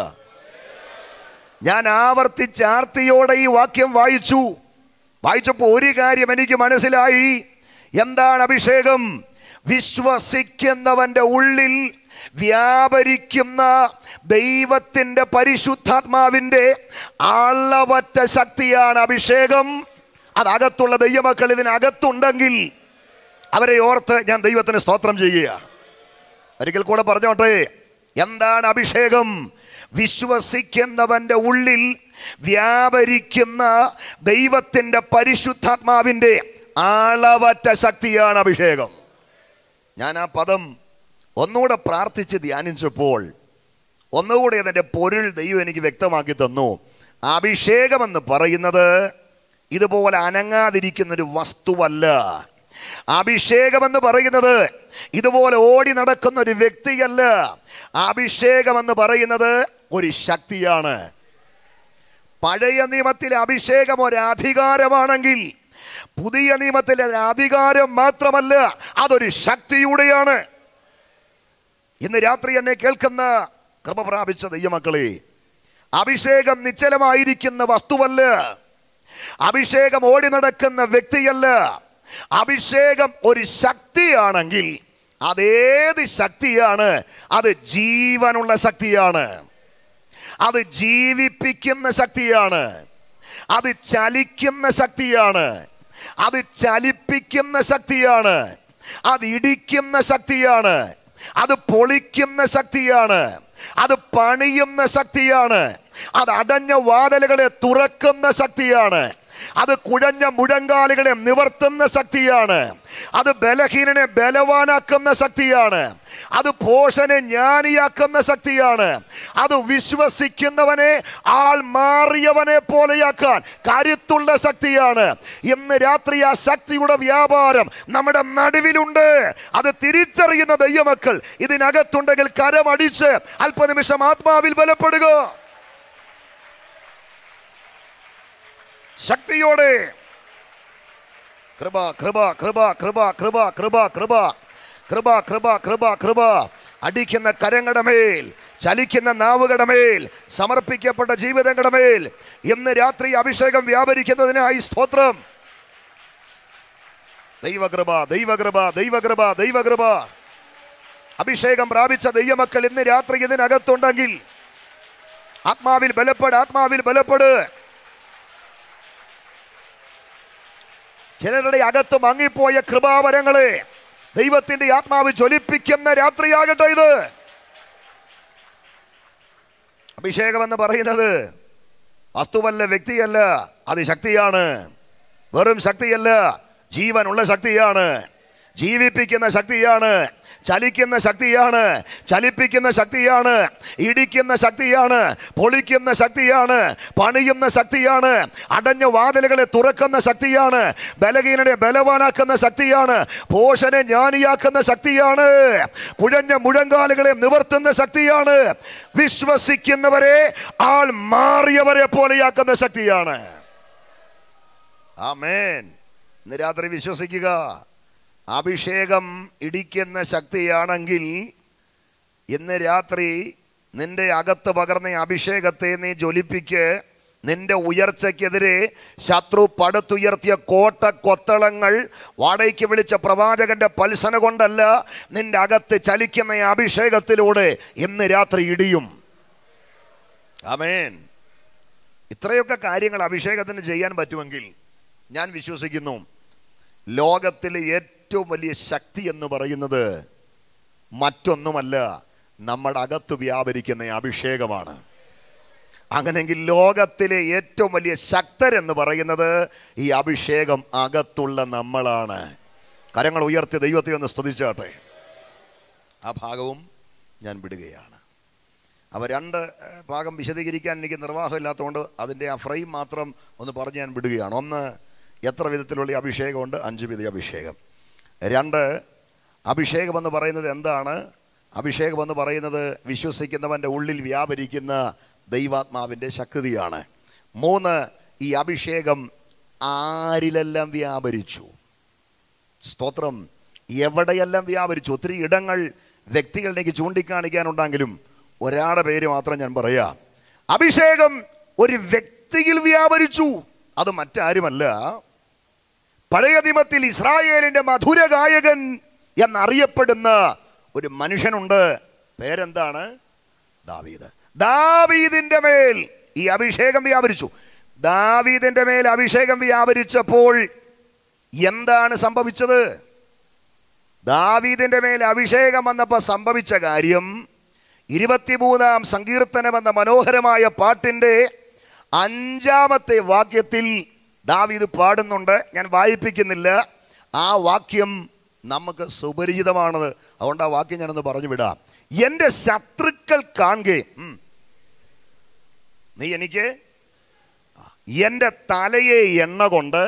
ഞാൻ ആവർത്തിച്ച് ആർത്തിയോടെ ഈ വാക്യം വായിച്ചു വായിച്ചപ്പോൾ ഒരു കാര്യം എനിക്ക് മനസ്സിലായി എന്താണ് അഭിഷേകം വിശ്വസിക്കുന്നവന്റെ ഉള്ളിൽ വ്യാപരിക്കുന്ന ദൈവത്തിൻ്റെ പരിശുദ്ധാത്മാവിൻ്റെ അളവറ്റ ശക്തിയാണ് അഭിഷേകം അതകത്തുള്ള ദൈവമക്കൾ ഇതിനകത്തുണ്ടെങ്കിൽ അവരെ ഓർത്ത് ഞാൻ ദൈവത്തിന് സ്തോത്രം ചെയ്യുക ഒരിക്കൽ കൂടെ പറഞ്ഞോട്ടെ എന്താണ് അഭിഷേകം വിശ്വസിക്കുന്നവന്റെ ഉള്ളിൽ വ്യാപരിക്കുന്ന ദൈവത്തിൻ്റെ പരിശുദ്ധാത്മാവിൻ്റെ അളവറ്റ ശക്തിയാണ് അഭിഷേകം ഞാൻ ആ പദം ഒന്നുകൂടെ പ്രാർത്ഥിച്ച് ധ്യാനിച്ചപ്പോൾ ഒന്നുകൂടെ അതിൻ്റെ പൊരുൾ ദൈവം എനിക്ക് വ്യക്തമാക്കി തന്നു അഭിഷേകമെന്ന് പറയുന്നത് ഇതുപോലെ അനങ്ങാതിരിക്കുന്ന ഒരു വസ്തുവല്ല അഭിഷേകമെന്ന് പറയുന്നത് ഇതുപോലെ ഓടി നടക്കുന്ന ഒരു വ്യക്തിയല്ല അഭിഷേകമെന്ന് പറയുന്നത് ഒരു ശക്തിയാണ് പഴയ നിയമത്തിലെ അഭിഷേകം ഒരു അധികാരമാണെങ്കിൽ പുതിയ നിയമത്തിലെ ഒരു അധികാരം മാത്രമല്ല അതൊരു ശക്തിയുടെയാണ് ഇന്ന് രാത്രി എന്നെ കേൾക്കുന്ന കൃപ പ്രാപിച്ച ദൈവമക്കളെ അഭിഷേകം നിശ്ചലമായിരിക്കുന്ന വസ്തുവല്ല അഭിഷേകം ഓടി നടക്കുന്ന വ്യക്തിയല്ല അഭിഷേകം ഒരു ശക്തിയാണെങ്കിൽ അതേത് ശക്തിയാണ് അത് ജീവനുള്ള ശക്തിയാണ് അത് ജീവിപ്പിക്കുന്ന ശക്തിയാണ് അത് ചലിക്കുന്ന ശക്തിയാണ് അത് ചലിപ്പിക്കുന്ന ശക്തിയാണ് അത് ഇടിക്കുന്ന ശക്തിയാണ് അത് പൊളിക്കുന്ന ശക്തിയാണ് അത് പണിയുന്ന ശക്തിയാണ് അത് അടഞ്ഞ വാതിലുകളെ തുറക്കുന്ന ശക്തിയാണ് അത് കുഴഞ്ഞ മുഴങ്കാലുകളെ നിവർത്തുന്ന ശക്തിയാണ് അത് ബലഹീനനെ ബലവാനാക്കുന്ന ശക്തിയാണ് അത് പോഷനെ ജ്ഞാനിയാക്കുന്ന ശക്തിയാണ് അത് വിശ്വസിക്കുന്നവനെ ആൾ മാറിയവനെ പോലെയാക്കാൻ കരുത്തുള്ള ശക്തിയാണ് ഇന്ന് രാത്രി ആ ശക്തിയുടെ വ്യാപാരം നമ്മുടെ നടുവിലുണ്ട് അത് തിരിച്ചറിയുന്ന ദൈവമക്കൾ ഇതിനകത്തുണ്ടെങ്കിൽ കരമടിച്ച് അല്പനിമിഷം ആത്മാവിൽ ബലപ്പെടുക ശക്തിയോടെ കൃപ കൃപ കൃപ കൃപ കൃപ കൃപ കൃപ കൃപ കൃപ കൃപ കൃപ അടിക്കുന്ന കരങ്ങളുടെ മേൽ ചലിക്കുന്ന നാവുകളുടെ മേൽ സമർപ്പിക്കപ്പെട്ട ജീവിതങ്ങളുടെ മേൽ ഇന്ന് രാത്രി അഭിഷേകം വ്യാപരിക്കുന്നതിനായി സ്തോത്രം ദൈവകൃപ ദൈവകൃപ ദൈവകൃപ ദൈവകൃപ അഭിഷേകം പ്രാപിച്ച ദൈവമക്കൾ ഇന്ന് രാത്രി ഇതിനകത്തുണ്ടെങ്കിൽ ആത്മാവിൽ ബലപ്പെട് ആത്മാവിൽ ബലപ്പെട് ചിലരുടെ അകത്ത് മങ്ങിപ്പോയ കൃപാവരങ്ങളെ ദൈവത്തിന്റെ ആത്മാവ് ജ്വലിപ്പിക്കുന്ന രാത്രിയാകട്ടെ ഇത് അഭിഷേകം എന്ന് പറയുന്നത് വസ്തുവല്ല വ്യക്തിയല്ല അത് ശക്തിയാണ് വെറും ശക്തിയല്ല ജീവനുള്ള ശക്തിയാണ് ജീവിപ്പിക്കുന്ന ശക്തിയാണ് ചലിക്കുന്ന ശക്തിയാണ് ചലിപ്പിക്കുന്ന ശക്തിയാണ് ഇടിക്കുന്ന ശക്തിയാണ് പൊളിക്കുന്ന ശക്തിയാണ് പണിയുന്ന ശക്തിയാണ് അടഞ്ഞ വാതിലുകളെ തുറക്കുന്ന ശക്തിയാണ് ബലഹീനനെ ബലവാനാക്കുന്ന ശക്തിയാണ് പോഷനെ ജ്ഞാനിയാക്കുന്ന ശക്തിയാണ് കുഴഞ്ഞ മുഴങ്കാലുകളെ നിവർത്തുന്ന ശക്തിയാണ് വിശ്വസിക്കുന്നവരെ ആൾ മാറിയവരെ പോലെയാക്കുന്ന ശക്തിയാണ് ആമേൻ ഇന്ന് രാത്രി വിശ്വസിക്കുക അഭിഷേകം ഇടിക്കുന്ന ശക്തിയാണെങ്കിൽ ഇന്ന് രാത്രി നിന്റെ അകത്ത് പകർന്ന അഭിഷേകത്തെ നീ ജ്വലിപ്പിക്ക് നിന്റെ ഉയർച്ചയ്ക്കെതിരെ ശത്രു പടുത്തുയർത്തിയ കോട്ട കൊത്തളങ്ങൾ വാടകയ്ക്ക് വിളിച്ച പ്രവാചകന്റെ പൽസന കൊണ്ടല്ല നിന്റെ അകത്ത് ചലിക്കുന്ന ഈ അഭിഷേകത്തിലൂടെ ഇന്ന് രാത്രി ഇടിയും ആമേൻ ഇത്രയൊക്കെ കാര്യങ്ങൾ അഭിഷേകത്തിന് ചെയ്യാൻ പറ്റുമെങ്കിൽ ഞാൻ വിശ്വസിക്കുന്നു ലോകത്തിലെ ഏറ്റവും വലിയ ശക്തി എന്ന് പറയുന്നത് മറ്റൊന്നുമല്ല നമ്മുടെ അകത്ത് വ്യാപരിക്കുന്ന ഈ അഭിഷേകമാണ് അങ്ങനെങ്കിൽ ലോകത്തിലെ ഏറ്റവും വലിയ ശക്തരെന്ന് പറയുന്നത് ഈ അഭിഷേകം അകത്തുള്ള നമ്മളാണ് കരങ്ങൾ ഉയർത്തി ദൈവത്തെ ഒന്ന് സ്തുതിച്ചാട്ടെ ആ ഭാഗവും ഞാൻ വിടുകയാണ് അവ രണ്ട് ഏഹ്, ഭാഗം വിശദീകരിക്കാൻ എനിക്ക് നിർവാഹമില്ലാത്തതുകൊണ്ട് അതിൻ്റെ ആ ഫ്രെയിം മാത്രം ഒന്ന് പറഞ്ഞ് ഞാൻ വിടുകയാണ് ഒന്ന് എത്ര വിധത്തിലുള്ള ഈ അഭിഷേകമുണ്ട് അഞ്ച് വിധ അഭിഷേകം രണ്ട് അഭിഷേകം എന്ന് പറയുന്നത് എന്താണ് അഭിഷേകം എന്ന് പറയുന്നത് വിശ്വസിക്കുന്നവൻ്റെ ഉള്ളിൽ വ്യാപരിക്കുന്ന ദൈവാത്മാവിൻ്റെ ശക്തിയാണ് മൂന്ന് ഈ അഭിഷേകം ആരിലെല്ലാം വ്യാപരിച്ചു സ്തോത്രം എവിടെയെല്ലാം വ്യാപരിച്ചു ഒത്തിരി ഇടങ്ങൾ വ്യക്തികളിലേക്ക് ചൂണ്ടിക്കാണിക്കാനുണ്ടെങ്കിലും ഒരാളുടെ പേര് മാത്രം ഞാൻ പറയാം അഭിഷേകം ഒരു വ്യക്തിയിൽ വ്യാപരിച്ചു അത് മറ്റാരുമല്ല പഴയ നിയമത്തിൽ ഇസ്രായേലിന്റെ മധുര ഗായകൻ എന്നറിയപ്പെടുന്ന ഒരു മനുഷ്യനുണ്ട് പേരെന്താണ് ദാവീദ് ദാവീദിന്റെ മേൽ ഈ അഭിഷേകം വ്യാപരിച്ചു ദാവീദിന്റെ മേൽ അഭിഷേകം വ്യാപരിച്ചപ്പോൾ എന്താണ് സംഭവിച്ചത് ദാവീദിന്റെ മേൽ അഭിഷേകം വന്നപ്പോൾ സംഭവിച്ച കാര്യം ഇരുപത്തിമൂന്നാം സങ്കീർത്തനം എന്ന മനോഹരമായ പാട്ടിൻ്റെ അഞ്ചാമത്തെ വാക്യത്തിൽ ദാവീദ് പാടുന്നുണ്ട് ഞാൻ വായിപ്പിക്കുന്നില്ല ആ വാക്യം നമുക്ക് സുപരിചിതമാണത് അതുകൊണ്ട് ആ വാക്യം ഞാനൊന്ന് പറഞ്ഞു വിടാം എൻ്റെ ശത്രുക്കൾ കാണുകയും ഉം. നീ എനിക്ക് എൻ്റെ തലയെ എണ്ണ കൊണ്ട്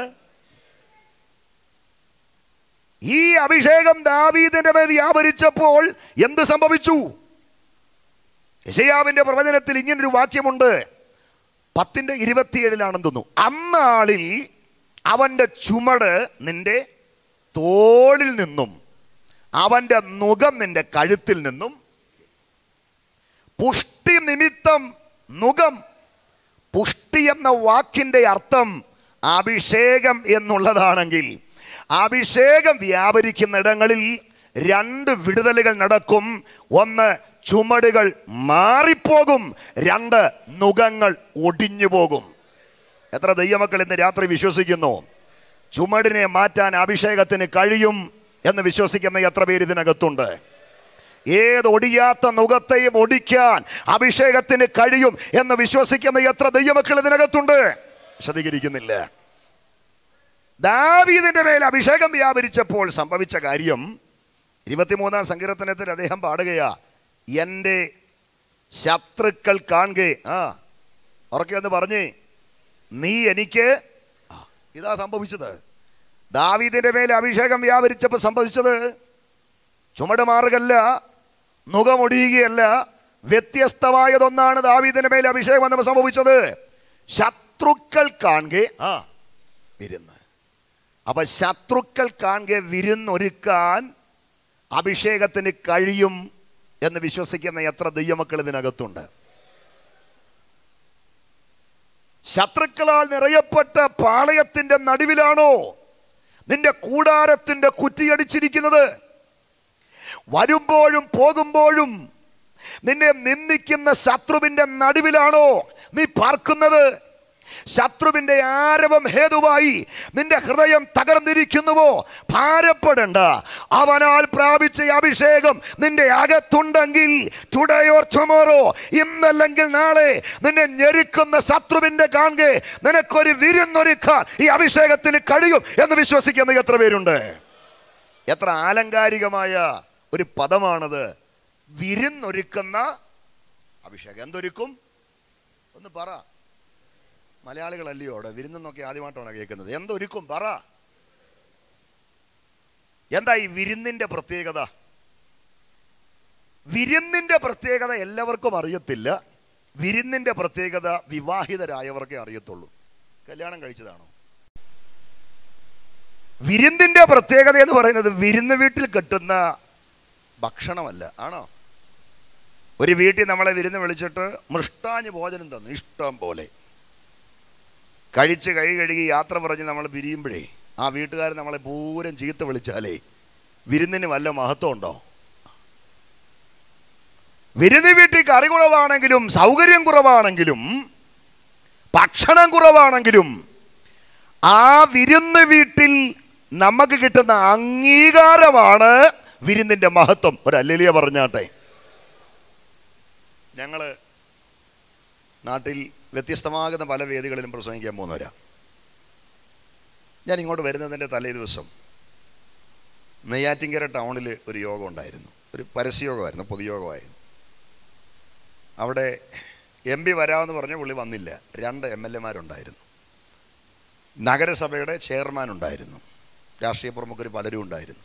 ഈ അഭിഷേകം ദാവീദിന്റെ മേൽ വ്യാപരിച്ചപ്പോൾ എന്ത് സംഭവിച്ചു യശയാവിന്റെ പ്രവചനത്തിൽ ഇങ്ങനൊരു വാക്യമുണ്ട് പത്തിന്റെ ഇരുപത്തിയേഴിലാണെന്ന് തോന്നുന്നു അന്നാളിൽ അവന്റെ ചുമട് നിന്റെ തോളിൽ നിന്നും അവന്റെ നുകം നിന്റെ കഴുത്തിൽ നിന്നും പുഷ്ടി നിമിത്തം നുകം പുഷ്ടി എന്ന വാക്കിന്റെ അർത്ഥം അഭിഷേകം എന്നുള്ളതാണെങ്കിൽ അഭിഷേകം വ്യാപരിക്കുന്നിടങ്ങളിൽ രണ്ട് വിടുതലുകൾ നടക്കും ഒന്ന് ചുമടുകൾ മാറിപ്പോകും രണ്ട് നുകങ്ങൾ ഒടിഞ്ഞു പോകും എത്ര ദൈവമക്കൾ ഇന്ന് രാത്രി വിശ്വസിക്കുന്നു ചുമടിനെ മാറ്റാൻ അഭിഷേകത്തിന് കഴിയും എന്ന് വിശ്വസിക്കുന്ന എത്ര പേര് ഇതിനകത്തുണ്ട് ഏത് ഒടിയാത്ത നുഖത്തെയും ഒടിക്കാൻ അഭിഷേകത്തിന് കഴിയും എന്ന് വിശ്വസിക്കുന്ന എത്ര ദൈവമക്കൾ ഇതിനകത്തുണ്ട് ശ്രദ്ധികരിക്കുന്നില്ല ദാവീദിന്റെ മേൽ അഭിഷേകം വ്യാപരിച്ചപ്പോൾ സംഭവിച്ച കാര്യം ഇരുപത്തിമൂന്നാം സങ്കീർത്തനത്തിൽ അദ്ദേഹം പാടുകയാ എൻ്റെ ശത്രുക്കൾ കാണുക ആ ഉറക്കെ ഒന്ന് പറഞ്ഞേ നീ എനിക്ക് ആ, ഇതാ സംഭവിച്ചത് ദാവീദിന്റെ മേൽ അഭിഷേകം വ്യാപരിച്ചപ്പോൾ സംഭവിച്ചത് ചുമട് മാറുകയല്ല മുഖമൊടിയുകയല്ല വ്യത്യസ്തമായതൊന്നാണ് ദാവീദിന്റെ മേൽ അഭിഷേകം വന്നപ്പോൾ സംഭവിച്ചത് ശത്രുക്കൾ കാണുക ആ വിരുന്ന് അപ്പൊ ശത്രുക്കൾ കാണുക വിരുന്നൊരുക്കാൻ അഭിഷേകത്തിന് കഴിയും എന്ന് വിശ്വസിക്കുന്ന എത്ര ദൈവമക്കൾ ഇതിനകത്തുണ്ട് ശത്രുക്കളാൽ നിറയപ്പെട്ട പാളയത്തിന്റെ നടുവിലാണോ നിന്റെ കൂടാരത്തിന്റെ കുറ്റിയടിച്ചിരിക്കുന്നത് വരുമ്പോഴും പോകുമ്പോഴും നിന്നെ നിന്ദിക്കുന്ന ശത്രുവിന്റെ നടുവിലാണോ നീ പാർക്കുന്നത് ശത്രുവിന്റെ ആരവം ഹേതുവായി നിന്റെ ഹൃദയം തകർന്നിരിക്കുന്നുവോ ഭാരപ്പെടണ്ട അവനാൽ പ്രാപിച്ച ഈ അഭിഷേകം നിന്റെ അകത്തുണ്ടെങ്കിൽ ടുഡേയോർ ടുമോറോ ഇന്നല്ലെങ്കിൽ നാളെ നിന്നെ ഞെരുക്കുന്ന ശത്രുവിന്റെ കാണെ നിനക്കൊരു വിരുന്നൊരുക്കാൻ ഈ അഭിഷേകത്തിന് കഴിയും എന്ന് വിശ്വസിക്കുന്ന എത്ര പേരുണ്ട് എത്ര ആലങ്കാരികമായ ഒരു പദമാണത് വിരുന്നൊരുക്കുന്ന അഭിഷേകം എന്തൊരുക്കും ഒന്ന് പറ മലയാളികളല്ലയോ അവിടെ വിരുന്നെന്നൊക്കെ ആദ്യമായിട്ടാണ് കേൾക്കുന്നത് എന്തൊരുക്കും പറ എന്താ ഈ വിരുന്നിന്റെ പ്രത്യേകത വിരുന്നിന്റെ പ്രത്യേകത എല്ലാവർക്കും അറിയത്തില്ല വിരുന്നിന്റെ പ്രത്യേകത വിവാഹിതരായവർക്കേ അറിയത്തുള്ളൂ കല്യാണം കഴിച്ചതാണോ വിരുന്നിന്റെ പ്രത്യേകത എന്ന് പറയുന്നത് വിരുന്ന് വീട്ടിൽ കിട്ടുന്ന ഭക്ഷണമല്ല ആണോ ഒരു വീട്ടിൽ നമ്മളെ വിരുന്ന് വിളിച്ചിട്ട് മൃഷ്ടാഞ്ഞ് ഭോജനം തന്നു ഇഷ്ടം പോലെ കഴിച്ച് കൈ കഴുകി യാത്ര പറഞ്ഞ് നമ്മൾ പിരിയുമ്പോഴേ ആ വീട്ടുകാരൻ നമ്മളെ പൂരം ചീത്ത വിളിച്ചാലേ വിരുന്നിന് വല്ല മഹത്വം ഉണ്ടോ വിരുന്ന് വീട്ടിൽ കറി കുറവാണെങ്കിലും സൗകര്യം കുറവാണെങ്കിലും ഭക്ഷണം കുറവാണെങ്കിലും ആ വിരുന്ന് വീട്ടിൽ നമുക്ക് കിട്ടുന്ന അംഗീകാരമാണ് വിരുന്നിന്റെ മഹത്വം ഒരു അല്ലെലിയ പറഞ്ഞാട്ടെ ഞങ്ങള് നാട്ടിൽ വ്യത്യസ്തമാകുന്ന പല വേദികളിലും പ്രസംഗിക്കാൻ പോകുന്നവരാ ഞാൻ ഇങ്ങോട്ട് വരുന്നതിൻ്റെ തലേ ദിവസം നെയ്യാറ്റിങ്കര ടൗണിൽ ഒരു യോഗം ഉണ്ടായിരുന്നു ഒരു പരസ്യയോഗമായിരുന്നു പൊതുയോഗമായിരുന്നു അവിടെ എം പി വരാമെന്ന് പറഞ്ഞ പുള്ളി വന്നില്ല രണ്ട് എം എൽ എമാരുണ്ടായിരുന്നു നഗരസഭയുടെ ചെയർമാൻ ഉണ്ടായിരുന്നു രാഷ്ട്രീയ പ്രമുഖർ പലരും ഉണ്ടായിരുന്നു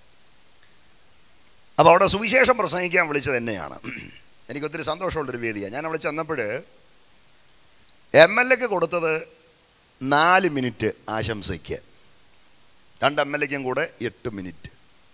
അപ്പോൾ അവിടെ സുവിശേഷം പ്രസംഗിക്കാൻ വിളിച്ചത് എന്നെയാണ് എനിക്കൊത്തിരി സന്തോഷമുള്ളൊരു വേദിയാണ് ഞാൻ അവിടെ ചെന്നപ്പോൾ എം എൽ എക്ക് കൊടുത്തത് നാല് മിനിറ്റ് ആശംസയ്ക്ക് രണ്ട് എം എൽ എക്കും കൂടെ എട്ട് മിനിറ്റ്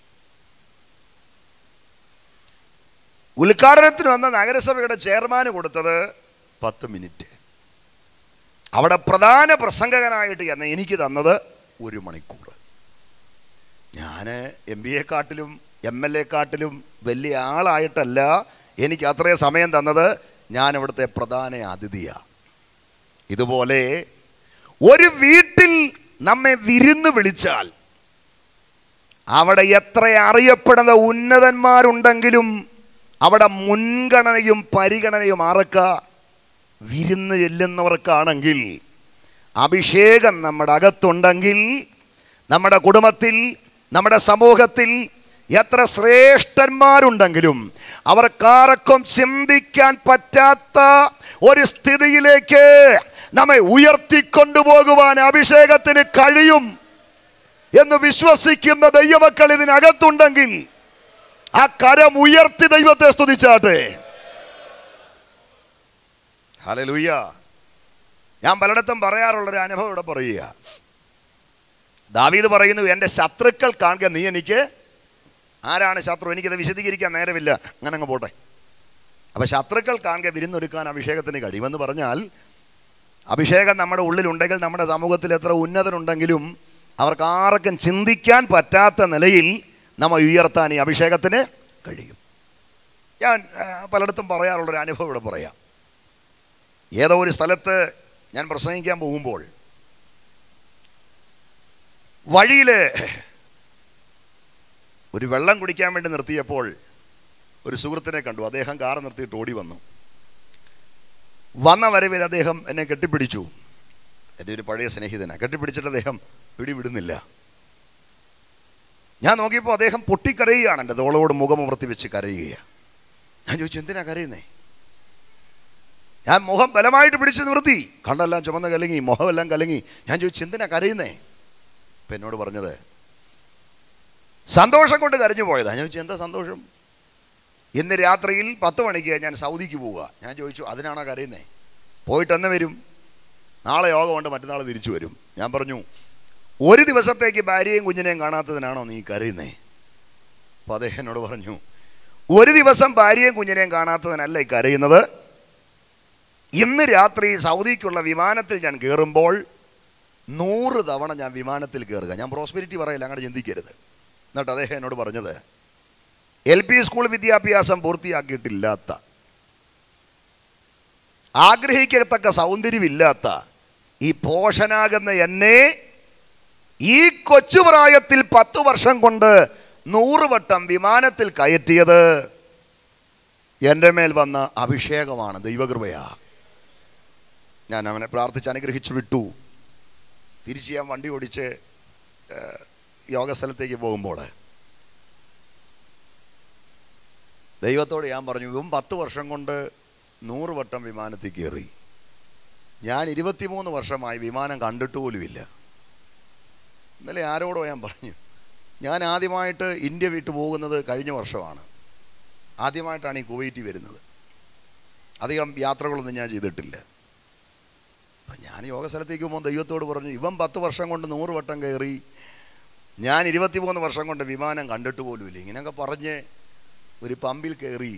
ഉദ്ഘാടനത്തിന് വന്ന നഗരസഭയുടെ ചെയർമാന് കൊടുത്തത് പത്ത് മിനിറ്റ് അവിടെ പ്രധാന പ്രസംഗകനായിട്ട് എന്ന എനിക്ക് തന്നത് ഒരു മണിക്കൂർ ഞാൻ എം ബി എക്കാട്ടിലും എം എൽ എക്കാട്ടിലും വലിയ ആളായിട്ടല്ല എനിക്ക് അത്രയും സമയം തന്നത് ഞാൻ ഇവിടുത്തെ പ്രധാന അതിഥിയാണ് ഇതുപോലെ ഒരു വീട്ടിൽ നമ്മെ വിരുന്ന് വിളിച്ചാൽ അവിടെ എത്ര അറിയപ്പെടുന്ന ഉന്നതന്മാരുണ്ടെങ്കിലും അവിടെ മുൻഗണനയും പരിഗണനയും ആർക്ക വിരുന്ന് ചെല്ലുന്നവർക്കാണെങ്കിൽ അഭിഷേകം നമ്മുടെ അകത്തുണ്ടെങ്കിൽ നമ്മുടെ കുടുംബത്തിൽ നമ്മുടെ സമൂഹത്തിൽ എത്ര ശ്രേഷ്ഠന്മാരുണ്ടെങ്കിലും അവർക്കാർക്കും ചിന്തിക്കാൻ പറ്റാത്ത ഒരു സ്ഥിതിയിലേക്ക് നമ്മെ ഉയർത്തിക്കൊണ്ടുപോകുവാൻ അഭിഷേകത്തിന് കഴിയും എന്ന് വിശ്വസിക്കുന്ന ദൈവമക്കൾ ഇതിനകത്തുണ്ടെങ്കിൽ ആ കരം ഉയർത്തി ദൈവത്തെ സ്തുതിച്ചാട്ടെ ഹലലുയ്യ ഞാൻ പലയിടത്തും പറയാറുള്ളൊരു അനുഭവം ഇവിടെ പറയുക ദാവീദ് പറയുന്നു എൻ്റെ ശത്രുക്കൾ കാണുക നീ എനിക്ക് ആരാണ് ശത്രു എനിക്കത് വിശദീകരിക്കാൻ നേരമില്ല അങ്ങനെ അങ്ങ് പോട്ടെ അപ്പം ശത്രുക്കൾ കാണുക വിരുന്നൊരുക്കാൻ അഭിഷേകത്തിന് കഴിയുമെന്ന് പറഞ്ഞാൽ അഭിഷേകം നമ്മുടെ ഉള്ളിലുണ്ടെങ്കിൽ നമ്മുടെ സമൂഹത്തിൽ എത്ര ഉന്നതനുണ്ടെങ്കിലും അവർക്ക് ആർക്കും ചിന്തിക്കാൻ പറ്റാത്ത നിലയിൽ നമ്മ ഉയർത്താൻ ഈ അഭിഷേകത്തിന് കഴിയും ഞാൻ ആ, പലയിടത്തും പറയാറുള്ളൊരു അനുഭവം ഇവിടെ പറയാം ഏതോ ഒരു സ്ഥലത്ത് ഞാൻ പ്രസംഗിക്കാൻ പോകുമ്പോൾ വഴിയിൽ ഒരു വെള്ളം കുടിക്കാൻ വേണ്ടി നിർത്തിയപ്പോൾ ഒരു സുഹൃത്തിനെ കണ്ടു അദ്ദേഹം കാർ നിർത്തിയിട്ട് ഓടി വന്നു വന്ന വരവിൽ അദ്ദേഹം എന്നെ കെട്ടിപ്പിടിച്ചു എൻ്റെ ഒരു പഴയ സ്നേഹിതനാണ് കെട്ടിപ്പിടിച്ചിട്ട് അദ്ദേഹം പിടിവിടുന്നില്ല ഞാൻ നോക്കിയപ്പോൾ അദ്ദേഹം പൊട്ടിക്കരയുകയാണ് എൻ്റെ തോളോട് മുഖമുവർത്തി വെച്ച് കരയുകയാണ് ഞാൻ ചോദിച്ചു എന്തിനാ കരയുന്നേ ഞാൻ മുഖം ബലമായിട്ട് പിടിച്ച് നിർത്തി കണ്ടെല്ലാം ചുമന്ന് കലങ്ങി മുഖമെല്ലാം കലങ്ങി ഞാൻ ചോദിച്ചു എന്തിനാ കരയുന്നേ അപ്പം എന്നോട് പറഞ്ഞത് സന്തോഷം കൊണ്ട് കരഞ്ഞു പോയതാ ഞാൻ ചോദിച്ചു എന്താ സന്തോഷം ഇന്ന് രാത്രിയിൽ പത്ത് മണിക്ക് ഞാൻ സൗദിക്ക് പോവുക ഞാൻ ചോദിച്ചു അതിനാണോ കരയുന്നേ പോയിട്ട് എന്ന് വരും നാളെ യോഗമുണ്ട് മറ്റന്നാൾ തിരിച്ചു വരും ഞാൻ പറഞ്ഞു ഒരു ദിവസത്തേക്ക് ഭാര്യയും കുഞ്ഞിനെയും കാണാത്തതിനാണോ നീ കരയുന്നേ അപ്പോൾ അദ്ദേഹം എന്നോട് പറഞ്ഞു ഒരു ദിവസം ഭാര്യയും കുഞ്ഞിനെയും കാണാത്തതിനല്ല ഈ കരയുന്നത് ഇന്ന് രാത്രി സൗദിക്കുള്ള വിമാനത്തിൽ ഞാൻ കയറുമ്പോൾ നൂറ് തവണ ഞാൻ വിമാനത്തിൽ കയറുക ഞാൻ പ്രോസ്പെരിറ്റി പറയില്ല അങ്ങനെ ചിന്തിക്കരുത് എന്നിട്ട് അദ്ദേഹം എന്നോട് പറഞ്ഞത് എൽ പി സ്കൂൾ വിദ്യാഭ്യാസം പൂർത്തിയാക്കിയിട്ടില്ലാത്ത ആഗ്രഹിക്കത്തക്ക സൗന്ദര്യമില്ലാത്ത ഈ പോഷനാകുന്ന എന്നെ ഈ കൊച്ചുപ്രായത്തിൽ പത്തു വർഷം കൊണ്ട് നൂറ് വട്ടം വിമാനത്തിൽ കയറ്റിയത് എൻ്റെ മേൽ വന്ന അഭിഷേകമാണ് ദൈവകൃപയാ ഞാൻ അവനെ പ്രാർത്ഥിച്ച് അനുഗ്രഹിച്ചു വിട്ടു തിരിച്ച് ഞാൻ വണ്ടി ഓടിച്ച് ഏഹ്, യോഗസ്ഥലത്തേക്ക് പോകുമ്പോൾ ദൈവത്തോട് ഞാൻ പറഞ്ഞു ഇവൻ പത്ത് വർഷം കൊണ്ട് നൂറ് വട്ടം വിമാനത്തിൽ കയറി ഞാൻ ഇരുപത്തിമൂന്ന് വർഷമായി വിമാനം കണ്ടിട്ട് പോലുമില്ല ഇന്നലെ ആരോടോ ഞാൻ പറഞ്ഞു ഞാൻ ആദ്യമായിട്ട് ഇന്ത്യ വിട്ടു പോകുന്നത് കഴിഞ്ഞ വർഷമാണ് ആദ്യമായിട്ടാണ് ഈ കുവൈറ്റിൽ വരുന്നത് അധികം യാത്രകളൊന്നും ഞാൻ ചെയ്തിട്ടില്ല അപ്പം ഞാൻ യോഗ സ്ഥലത്തേക്ക് പോകുമ്പോൾ ദൈവത്തോട് പറഞ്ഞു ഇവൻ പത്ത് വർഷം കൊണ്ട് നൂറ് വട്ടം കയറി ഞാൻ ഇരുപത്തിമൂന്ന് വർഷം കൊണ്ട് വിമാനം കണ്ടിട്ട് പോലുമില്ല ഇങ്ങനെയൊക്കെ പറഞ്ഞ് ഒരു പമ്പിൽ കയറി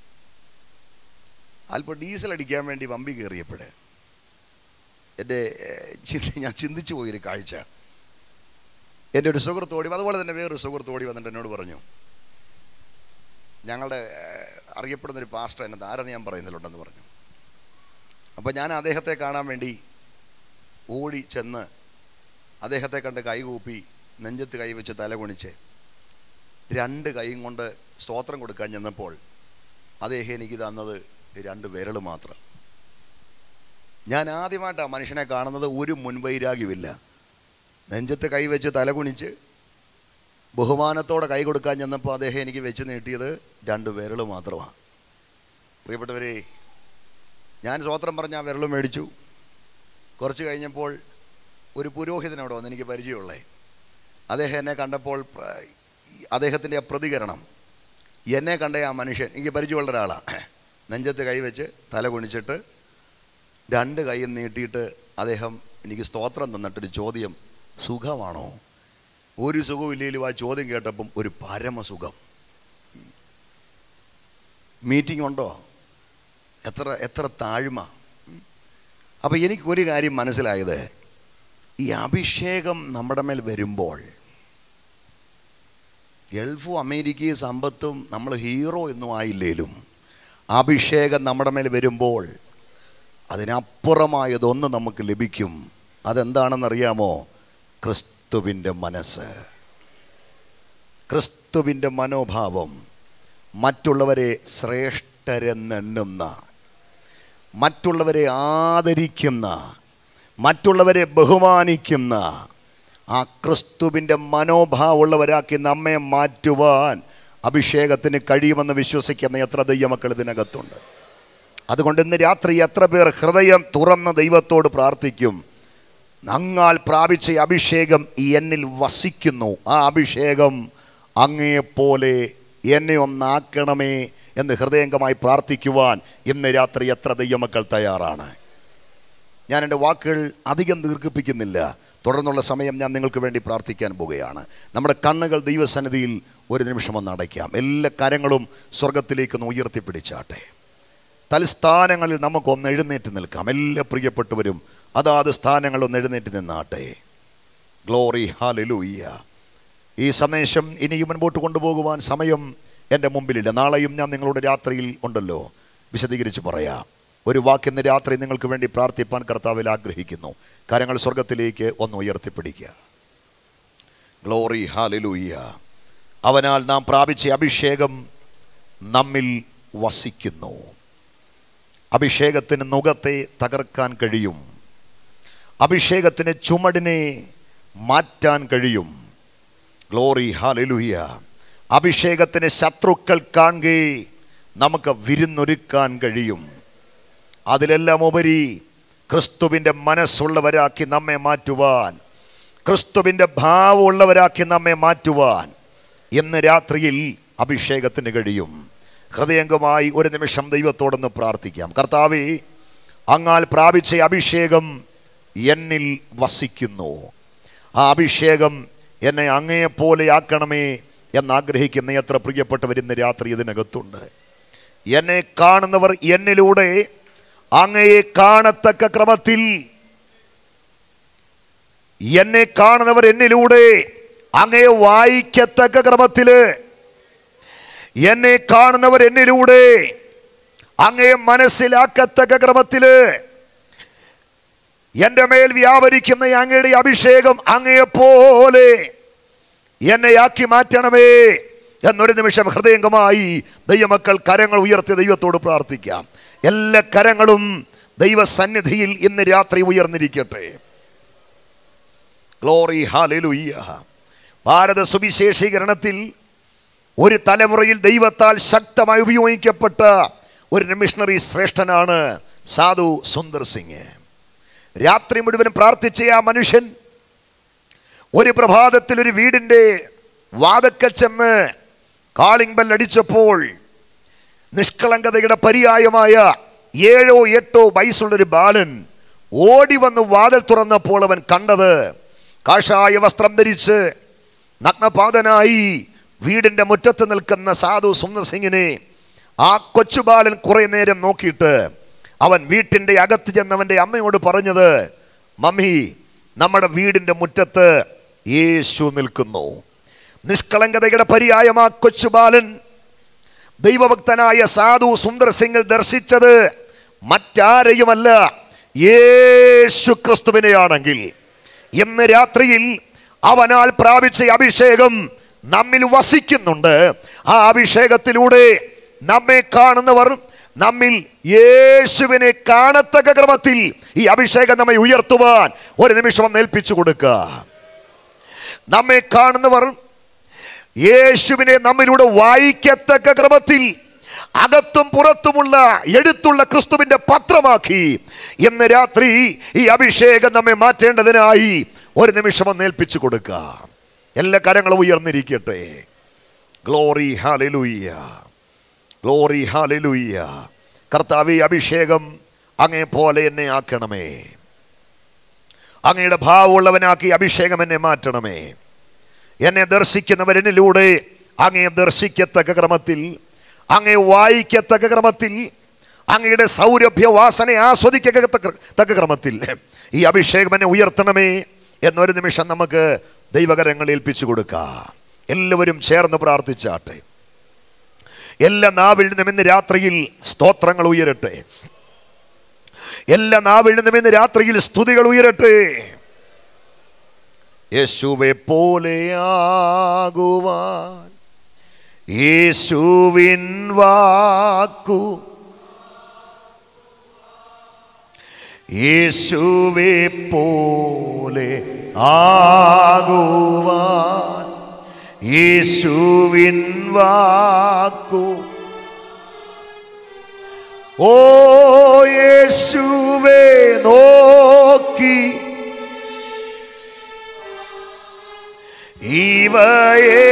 അല്പം ഡീസൽ അടിക്കാൻ വേണ്ടി പമ്പിൽ കയറിയപ്പോഴേ എൻ്റെ ഏഹ്, ചിന്ത- ഞാൻ ചിന്തിച്ചു പോയൊരു കാഴ്ച എൻ്റെ ഒരു സുഹൃത്തോടി അതുപോലെ തന്നെ വേറൊരു സുഹൃത്തോടി വന്നിട്ട് എന്നോട് പറഞ്ഞു ഞങ്ങളുടെ ഏഹ്, അറിയപ്പെടുന്നൊരു പാസ്റ്റർ എന്നെ ആരെന്ന് ഞാൻ പറയുന്നില്ലുണ്ടെന്ന് പറഞ്ഞു അപ്പോൾ ഞാൻ അദ്ദേഹത്തെ കാണാൻ വേണ്ടി ഓടി ചെന്ന് അദ്ദേഹത്തെ കണ്ട് കൈകൂപ്പി നെഞ്ചത്ത് കൈവച്ച് തല കുണിച്ച് രണ്ട് കൈയും കൊണ്ട് സ്തോത്രം കൊടുക്കാൻ ചെന്നപ്പോൾ അദ്ദേഹം എനിക്ക് തന്നത് രണ്ട് വിരൽ മാത്രം ഞാൻ ആദ്യമായിട്ട് ആ മനുഷ്യനെ കാണുന്നത് ഒരു മുൻവൈരാഗ്യമില്ല നെഞ്ചത്ത് കൈവച്ച് തല കുനിച്ച് ബഹുമാനത്തോടെ കൈ കൊടുക്കാൻ ചെന്നപ്പോൾ അദ്ദേഹം എനിക്ക് വെച്ച് നീട്ടിയത് രണ്ട് വിരൽ മാത്രമാണ് പ്രിയപ്പെട്ടവരെ ഞാൻ സ്വോത്രം പറഞ്ഞ ആ വിരൽ മേടിച്ചു കുറച്ച് കഴിഞ്ഞപ്പോൾ ഒരു പുരോഹിതൻ അവിടെ വന്ന് എനിക്ക് പരിചയമുള്ളേ അദ്ദേഹം എന്നെ കണ്ടപ്പോൾ പ്ര- ഈ അദ്ദേഹത്തിൻ്റെ ആ പ്രതികരണം എന്നെ കണ്ട ആ മനുഷ്യൻ എനിക്ക് പരിചയമുള്ള ഒരാളാണ് നെഞ്ചത്ത് കൈവച്ച് തല കുണിച്ചിട്ട് രണ്ട് കൈയും നീട്ടിയിട്ട് അദ്ദേഹം എനിക്ക് സ്തോത്രം തന്നിട്ടൊരു ചോദ്യം സുഖമാണോ ഒരു സുഖമില്ലെങ്കിലും ആ ചോദ്യം കേട്ടപ്പം ഒരു പരമസുഖം മീറ്റിംഗ് ഉണ്ടോ എത്ര എത്ര താഴ്മ അപ്പോൾ എനിക്കൊരു കാര്യം മനസ്സിലായത് ഈ അഭിഷേകം നമ്മുടെ മേൽ വരുമ്പോൾ ഗൾഫും അമേരിക്കയും സമ്പത്തും നമ്മൾ ഹീറോ എന്നും ആയില്ലേലും അഭിഷേകം നമ്മുടെ മേൽ വരുമ്പോൾ അതിനപ്പുറമായതൊന്ന് നമുക്ക് ലഭിക്കും അതെന്താണെന്നറിയാമോ ക്രിസ്തുവിൻ്റെ മനസ്സ് ക്രിസ്തുവിൻ്റെ മനോഭാവം മറ്റുള്ളവരെ ശ്രേഷ്ഠരെന്നെണ്ണുന്ന മറ്റുള്ളവരെ ആദരിക്കുന്ന മറ്റുള്ളവരെ ബഹുമാനിക്കുന്ന ആ ക്രിസ്തുവിൻ്റെ മനോഭാവമുള്ളവരാക്കി നമ്മെ മാറ്റുവാൻ അഭിഷേകത്തിന് കഴിയുമെന്ന് വിശ്വസിക്കുന്ന എത്ര ദൈവമക്കൾ ഇതിനകത്തുണ്ട് അതുകൊണ്ട് ഇന്ന് രാത്രി എത്ര പേർ ഹൃദയം തുറന്ന് ദൈവത്തോട് പ്രാർത്ഥിക്കും അങ്ങാൽ പ്രാപിച്ച ഈ അഭിഷേകം ഈ എന്നിൽ വസിക്കുന്നു ആ അഭിഷേകം അങ്ങയെപ്പോലെ എന്നെ ഒന്നാക്കണമേ എന്ന് ഹൃദയംഗമായി പ്രാർത്ഥിക്കുവാൻ ഇന്ന് രാത്രി എത്ര ദൈവമക്കൾ തയ്യാറാണ് ഞാൻ എൻ്റെ വാക്കുകൾ അധികം ദീർഘിപ്പിക്കുന്നില്ല തുടർന്നുള്ള സമയം ഞാൻ നിങ്ങൾക്ക് വേണ്ടി പ്രാർത്ഥിക്കാൻ പോവുകയാണ് നമ്മുടെ കണ്ണുകൾ ദൈവസന്നിധിയിൽ ഒരു നിമിഷം ഒന്ന് അടയ്ക്കാം എല്ലാ കരങ്ങളും സ്വർഗത്തിലേക്കൊന്ന് ഉയർത്തിപ്പിടിച്ചാട്ടെ തലസ്ഥാനങ്ങളിൽ നമുക്കൊന്ന് എഴുന്നേറ്റ് നിൽക്കാം എല്ലാ പ്രിയപ്പെട്ടവരും അതാത് സ്ഥാനങ്ങളൊന്ന് എഴുന്നേറ്റ് നിന്നാട്ടെ ഗ്ലോറി ഹാലലൂയ്യ ഈ സന്ദേശം ഇനിയും മുൻപോട്ട് കൊണ്ടുപോകുവാൻ സമയം എൻ്റെ മുമ്പിലില്ല നാളെയും ഞാൻ നിങ്ങളുടെ രാത്രിയിൽ ഉണ്ടല്ലോ വിശദീകരിച്ച് പറയാം ഒരു വാക്കിന്ന് രാത്രി നിങ്ങൾക്ക് വേണ്ടി പ്രാർത്ഥിപ്പാൻ കർത്താവിൽ ആഗ്രഹിക്കുന്നു കാര്യങ്ങൾ സ്വർഗത്തിലേക്ക് ഒന്ന് ഉയർത്തിപ്പിടിക്കുക ഗ്ലോറി ഹാലലൂയ്യ അവനാൽ നാം പ്രാപിച്ച അഭിഷേകം നമ്മിൽ വസിക്കുന്നു അഭിഷേകത്തിന് നുഖത്തെ തകർക്കാൻ കഴിയും അഭിഷേകത്തിന് ചുമടിനെ മാറ്റാൻ കഴിയും ഗ്ലോറി ഹാലലുഹിയ അഭിഷേകത്തിന് ശത്രുക്കൾ കാണുകെ നമുക്ക് വിരുന്നൊരുക്കാൻ കഴിയും അതിലെല്ലാം ഉപരി ക്രിസ്തുവിൻ്റെ മനസ്സുള്ളവരാക്കി നമ്മെ മാറ്റുവാൻ ക്രിസ്തുവിൻ്റെ ഭാവമുള്ളവരാക്കി നമ്മെ മാറ്റുവാൻ ഇന്ന് രാത്രിയിൽ അഭിഷേകത്തിന് കഴിയും ഹൃദയംഗമായി ഒരു നിമിഷം ദൈവത്തോടൊന്ന് പ്രാർത്ഥിക്കാം കർത്താവേ അങ്ങാൽ പ്രാപിച്ച അഭിഷേകം എന്നിൽ വസിക്കുന്നു ആ അഭിഷേകം എന്നെ അങ്ങയെപ്പോലെ ആക്കണമേ എന്നാഗ്രഹിക്കുന്ന എത്ര പ്രിയപ്പെട്ടവർ ഇന്ന് രാത്രി ഇതിനകത്തുണ്ട് എന്നെ കാണുന്നവർ എന്നിലൂടെ അങ്ങയെ കാണത്തക്ക ക്രമത്തിൽ എന്നെ കാണുന്നവർ എന്നിലൂടെ അങ്ങയെ വായിക്കത്തക്ക ക്രമത്തില് എന്നെ കാണുന്നവർ എന്നിലൂടെ അങ്ങയെ മനസ്സിലാക്കത്തക്ക ക്രമത്തില് എൻ്റെ മേൽ വ്യാപരിക്കുന്ന അങ്ങയുടെ അഭിഷേകം അങ്ങയെപ്പോലെ എന്നെ ആക്കി മാറ്റണമേ എന്നൊരു നിമിഷം ഹൃദയംഗമായി ദൈവമക്കൾ കരങ്ങൾ ഉയർത്തി ദൈവത്തോട് പ്രാർത്ഥിക്കാം എല്ലാ കരങ്ങളും ദൈവസന്നിധിയിൽ ഇന്ന് രാത്രി ഉയർന്നിരിക്കട്ടെ ഗ്ലോറി ഹാലലുയ്യ ഭാരത സുവിശേഷീകരണത്തിൽ ഒരു തലമുറയിൽ ദൈവത്താൽ ശക്തമായി ഉപയോഗിക്കപ്പെട്ട ഒരു മിഷണറി ശ്രേഷ്ഠനാണ് സാധു സുന്ദർ സിംഗ് രാത്രി മുഴുവൻ പ്രാർത്ഥിച്ച ആ മനുഷ്യൻ ഒരു പ്രഭാതത്തിൽ ഒരു വീടിൻ്റെ വാതക്കൽ ചെന്ന് കാളിംഗ് ബെൽ അടിച്ചപ്പോൾ നിഷ്കളങ്കതയുടെ പര്യായമായ ഏഴോ എട്ടോ വയസ്സുള്ളൊരു ബാലൻ ഓടി വന്ന് വാതിൽ തുറന്നപ്പോൾ അവൻ കണ്ടത് കാഷായ വസ്ത്രം ധരിച്ച് നഗ്നപാതനായി വീടിൻ്റെ മുറ്റത്ത് നിൽക്കുന്ന സാധു സുന്ദർ സിംഗിനെ ആ കൊച്ചുബാലൻ കുറെ നേരം നോക്കിയിട്ട് അവൻ വീട്ടിൻ്റെ അകത്ത് ചെന്നവൻ്റെ അമ്മയോട് പറഞ്ഞത് മമ്മി നമ്മുടെ വീടിൻ്റെ മുറ്റത്ത് യേശു നിൽക്കുന്നു നിഷ്കളങ്കതയുടെ പര്യായം ആ കൊച്ചുബാലൻ ദൈവഭക്തനായ സാധു സുന്ദർ സിംഗിൽ ദർശിച്ചത് മറ്റാരെയുമല്ല യേശു ക്രിസ്തുവിനെയാണെങ്കിൽ ഇന്ന് രാത്രിയിൽ അവനാൽ പ്രാപിച്ച അഭിഷേകം നമ്മിൽ വസിക്കുന്നുണ്ട് ആ അഭിഷേകത്തിലൂടെ നമ്മെ കാണുന്നവർ നമ്മിൽ യേശുവിനെ കാണത്തക്ക ക്രമത്തിൽ ഈ അഭിഷേകം നമ്മെ ഉയർത്തുവാൻ ഒരു നിമിഷം ഒന്ന് ഏൽപ്പിച്ചു കൊടുക്കുക നമ്മെ കാണുന്നവർ യേശുവിനെ നമ്മിലൂടെ വായിക്കത്തക്ക ക്രമത്തിൽ അകത്തും പുറത്തുമുള്ള എഴുത്തുള്ള ക്രിസ്തുവിന്റെ പത്രമാക്കി ഇന്ന് രാത്രി ഈ അഭിഷേകം നമ്മെ മാറ്റേണ്ടതിനായി ഒരു നിമിഷം ഒന്ന് ഏൽപ്പിച്ചു കൊടുക്കുക എല്ലാ കരങ്ങളും ഉയർന്നിരിക്കട്ടെ ഗ്ലോറി ഹാലലൂയ്യ ഗ്ലോറി ഹാലലൂയ്യ കർത്താവ് ഈ അഭിഷേകം അങ്ങേ പോലെ എന്നെ ആക്കണമേ അങ്ങയുടെ ഭാവമുള്ളവനാക്കി അഭിഷേകം എന്നെ മാറ്റണമേ എന്നെ ദർശിക്കുന്നവരിലൂടെ അങ്ങയെ ദർശിക്കത്തക്ക ക്രമത്തിൽ അങ്ങയെ വായിക്കത്തക്ക ക്രമത്തിൽ അങ്ങയുടെ സൗരഭ്യ വാസന ആസ്വദിക്കത്തക്ക തക്ക ക്രമത്തിൽ ഈ അഭിഷേകം എന്നെ ഉയർത്തണമേ എന്നൊരു നിമിഷം നമുക്ക് ദൈവകരങ്ങൾ ഏൽപ്പിച്ചു കൊടുക്കാം എല്ലാവരും ചേർന്ന് പ്രാർത്ഥിച്ചാട്ടെ എല്ലാ നാവിൽ നിന്നും ഇന്ന് രാത്രിയിൽ സ്തോത്രങ്ങൾ ഉയരട്ടെ എല്ലാ നാവിൽ നിന്നും ഇന്ന് രാത്രിയിൽ സ്തുതികൾ ഉയരട്ടെ യേശുവെ പോലെയാകുവാൻ യേശുവിൻ വാക്കു യേശുവെ പോലെ ആകുവാൻ യേശുവിൻ വാക്കു ഓ യേശുവേ നോക്കി ഇവയെ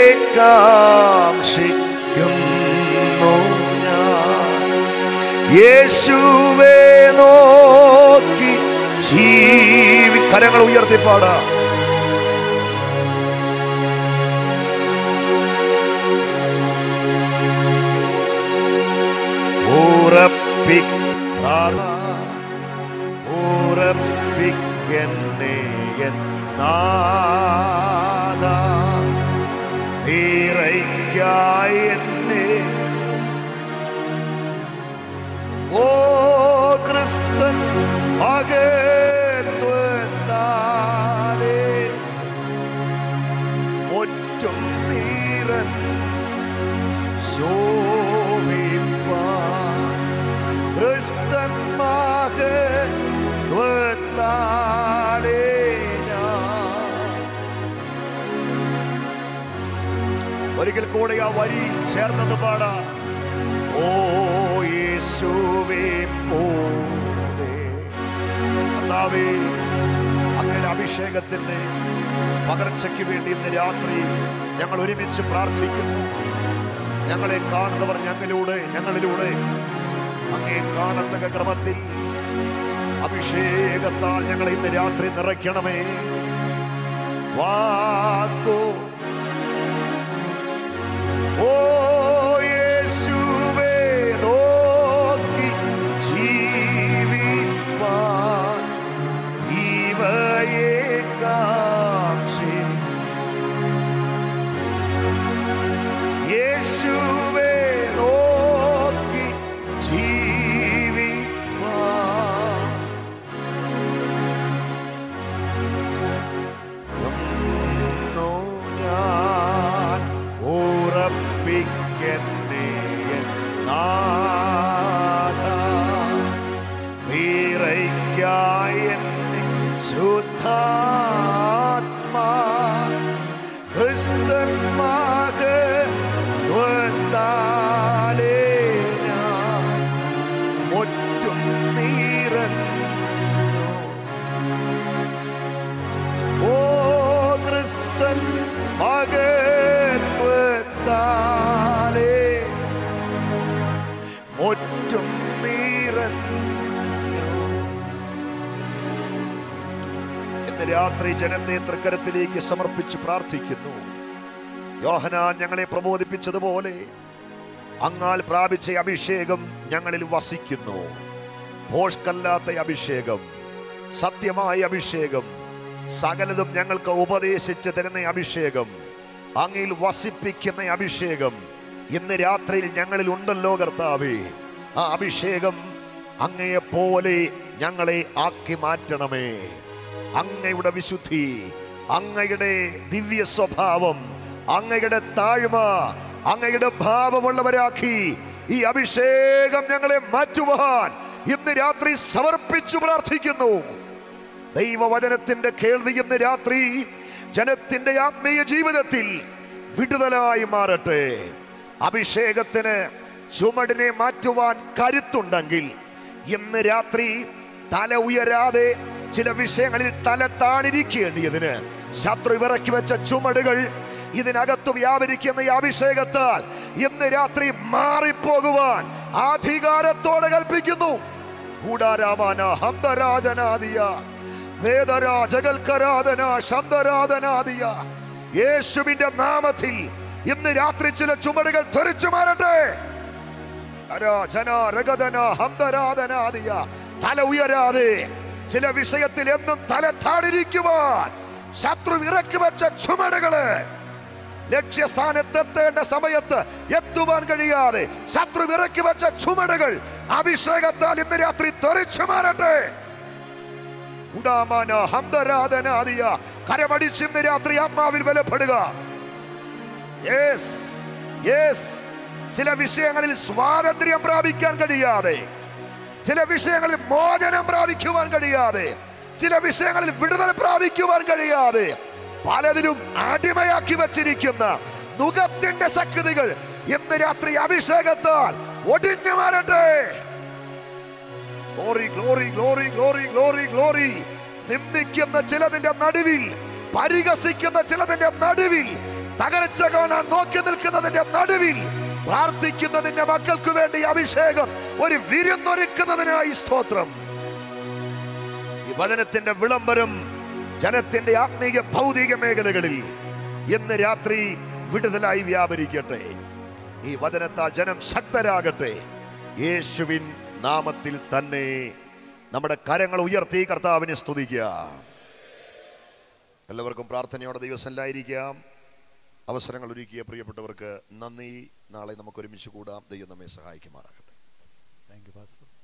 കാക്ഷിക്കുന്നു ഞാൻ യേശുവേ നോക്കി ജീവി കരങ്ങൾ ഉയർത്തിപ്പാടാം ഉറപ്പിക്കന്നെ നാഥ നീറയ്ക്കായി എന്നെ ഓ ക്രിസ്തൻ മകത്വത്താലേ ഒറ്റും നീരൻ ശോഭിപ്പാൻ ക്രിസ്തൻ മകത്വത്താലേ ഞാൻ ഒരിക്കൽ കൂടെ ആ വരി ചേർന്നത് പാടാം ഓ യേശുവേ പോലെ കർത്താവേ അങ്ങയുടെ അഭിഷേകത്തിന്റെ പകർച്ചയ്ക്ക് വേണ്ടി ഇന്ന് രാത്രി ഞങ്ങൾ ഒരുമിച്ച് പ്രാർത്ഥിക്കുന്നു ഞങ്ങളെ കാണുന്നവർ ഞങ്ങളിലൂടെ ഞങ്ങളിലൂടെ അങ്ങേ കാണത്തക്ക ക്രമത്തിൽ അഭിഷേകത്താൽ ഞങ്ങളെ ഇന്ന് രാത്രി നിറയ്ക്കണമേ വാക്കോ ഓ യേശുവേ നോക്കി ജീവിപ്പാൻ ഇവയെ കാക്ഷി യേശുവേ നോക്കി ജീവിപ്പാൻ ഒന്നു ഞാൻ ഉറപ്പിക്കന്നെ നാഥ നീറയ്ക്കായി എന്നെ ശുദ്ധാത്മാ ക്രിസ്തന്മാക തൻ മകത്വത്താലേ മുറ്റും നീറൻ ഇന്ന് രാത്രി ജനത്തെ തൃക്കരത്തിലേക്ക് സമർപ്പിച്ച് പ്രാർത്ഥിക്കുന്നു യോഹനാൻ ഞങ്ങളെ പ്രബോധിപ്പിച്ചതുപോലെ അങ്ങാൽ പ്രാപിച്ച അഭിഷേകം ഞങ്ങളിൽ വസിക്കുന്നു ഭോഷ്കല്ലാത്ത അഭിഷേകം സത്യമായ അഭിഷേകം സകലതും ഞങ്ങൾക്ക് ഉപദേശിച്ച് തരുന്ന അഭിഷേകം അങ്ങിൽ വസിപ്പിക്കുന്ന അഭിഷേകം ഇന്ന് രാത്രിയിൽ ഞങ്ങളിൽ ഉണ്ടല്ലോ കർത്താവേ ആ അഭിഷേകം അങ്ങയെപ്പോലെ ഞങ്ങളെ ആക്കി മാറ്റണമേ അങ്ങയുടെ വിശുദ്ധി അങ്ങയുടെ ദിവ്യ സ്വഭാവം അങ്ങയുടെ താഴ്മ അങ്ങയുടെ ഭാവമുള്ളവരാക്കി ഈ അഭിഷേകം ഞങ്ങളെ മാറ്റുവാൻ ഇന്ന് രാത്രി സമർപ്പിച്ചു പ്രാർത്ഥിക്കുന്നു ദൈവവചനത്തിന്റെ കേൾവി ഇന്ന് രാത്രി ജനത്തിന്റെ ആത്മീയ ജീവിതത്തിൽ വിടുതലായി മാറട്ടെ അഭിഷേകത്തിന് ചുമടിനെ മാറ്റുവാൻ കരുത്തുണ്ടെങ്കിൽ ഇന്ന് രാത്രി തല ഉയരാതെ ചില വിഷയങ്ങളിൽ തല താണിരിക്കേണ്ടിയതിന് ശത്രു ഇറക്കി വെച്ച ചുമടുകൾ ഇതിനകത്ത് വ്യാപരിക്കുന്ന ഈ അഭിഷേകത്താൽ ഇന്ന് രാത്രി മാറിപ്പോകുവാൻ അധികാരത്തോടെ കൽപ്പിക്കുന്നു കൂടാരാമാന ഹംദരാജനാദിയ വേദരാജകൽക്കരാധന ശബ്ദരാധനാദിയ യേശുവിന്റെ നാമത്തിൽ ഇന്ന് രാത്രി ചില ചുമടുകൾ തെറിച്ചു മാറട്ടെ അരാജന രഗതന ഹംദരാധനാദിയ തല ഉയരാതെ ചില വിഷയത്തിൽ എന്നും തല താടിരിക്കുവാൻ ശത്രു ഇറക്കി വെച്ച ചുമടുകള് ലക്ഷ്യസ്ഥാനത്തെത്തേണ്ട സമയത്ത് എത്തുവാൻ കഴിയാതെ ശത്രു ഇറക്കി വെച്ച ചുമടുകൾ അഭിഷേകത്താൽ ഇന്ന് രാത്രി തെറിച്ചു മാറട്ടെ ഉടാമാന ഹംദരാധനാദിയ കരമടിച്ച് ഇന്ന് രാത്രി ആത്മാവിൽ ബലപ്പെടുക യെസ് യെസ് ചില വിഷയങ്ങളിൽ സ്വാതന്ത്ര്യം പ്രാപിക്കാൻ കഴിയാതെ ചില വിഷയങ്ങളിൽ മോചനം പ്രാപിക്കുവാൻ കഴിയാതെ ചില വിഷയങ്ങളിൽ വിടുതൽ പ്രാപിക്കുവാൻ കഴിയാതെ പലതിലും അടിമയാക്കി വച്ചിരിക്കുന്ന നുഖത്തിന്റെ ശക്തികൾ ഇന്ന് രാത്രി അഭിഷേകത്താൽ ഒടിഞ്ഞു മാറട്ടെ glory glory glory glory glory glory നിന്ദിക്കുന്ന ചിലതിന്റെ നടുവിൽ പരിഹസിക്കുന്ന ചിലതിന്റെ നടുവിൽ തകർച്ച കാണാൻ നോക്കി നിൽക്കുന്നതിന്റെ നടുവിൽ പ്രാർത്ഥിക്കുന്നതിന്റെ മക്കൾക്ക് വേണ്ടി അഭിഷേകം ഒരു വിരുന്നൊരുക്കുന്നതിനായി സ്തോത്രം ഈ വചനത്തിന്റെ വിളംബരം ജനത്തിന്റെ ആത്മീയ ഭൗതിക മേഖലകളിൽ ഇന്ന് രാത്രി വിടുതലായി വ്യാപരിക്കട്ടെ ഈ വചനത്താൽ ജനം ശക്തരാകട്ടെ യേശുവിൻ നാമത്തിൽ തന്നെ നമ്മുടെ കരങ്ങൾ ഉയർത്തി കർത്താവിനെ സ്തുതിക്കുക എല്ലാവർക്കും പ്രാർത്ഥനയോടെ ദിവസമല്ലായിരിക്കാം അവസരങ്ങൾ ഒരുക്കിയ പ്രിയപ്പെട്ടവർക്ക് നന്ദി നാളെ നമുക്ക് ഒരുമിച്ച് കൂടാം ദൈവം നമ്മെ സഹായിക്കുമാറാകട്ടെ താങ്ക് യു പാസ്റ്റർ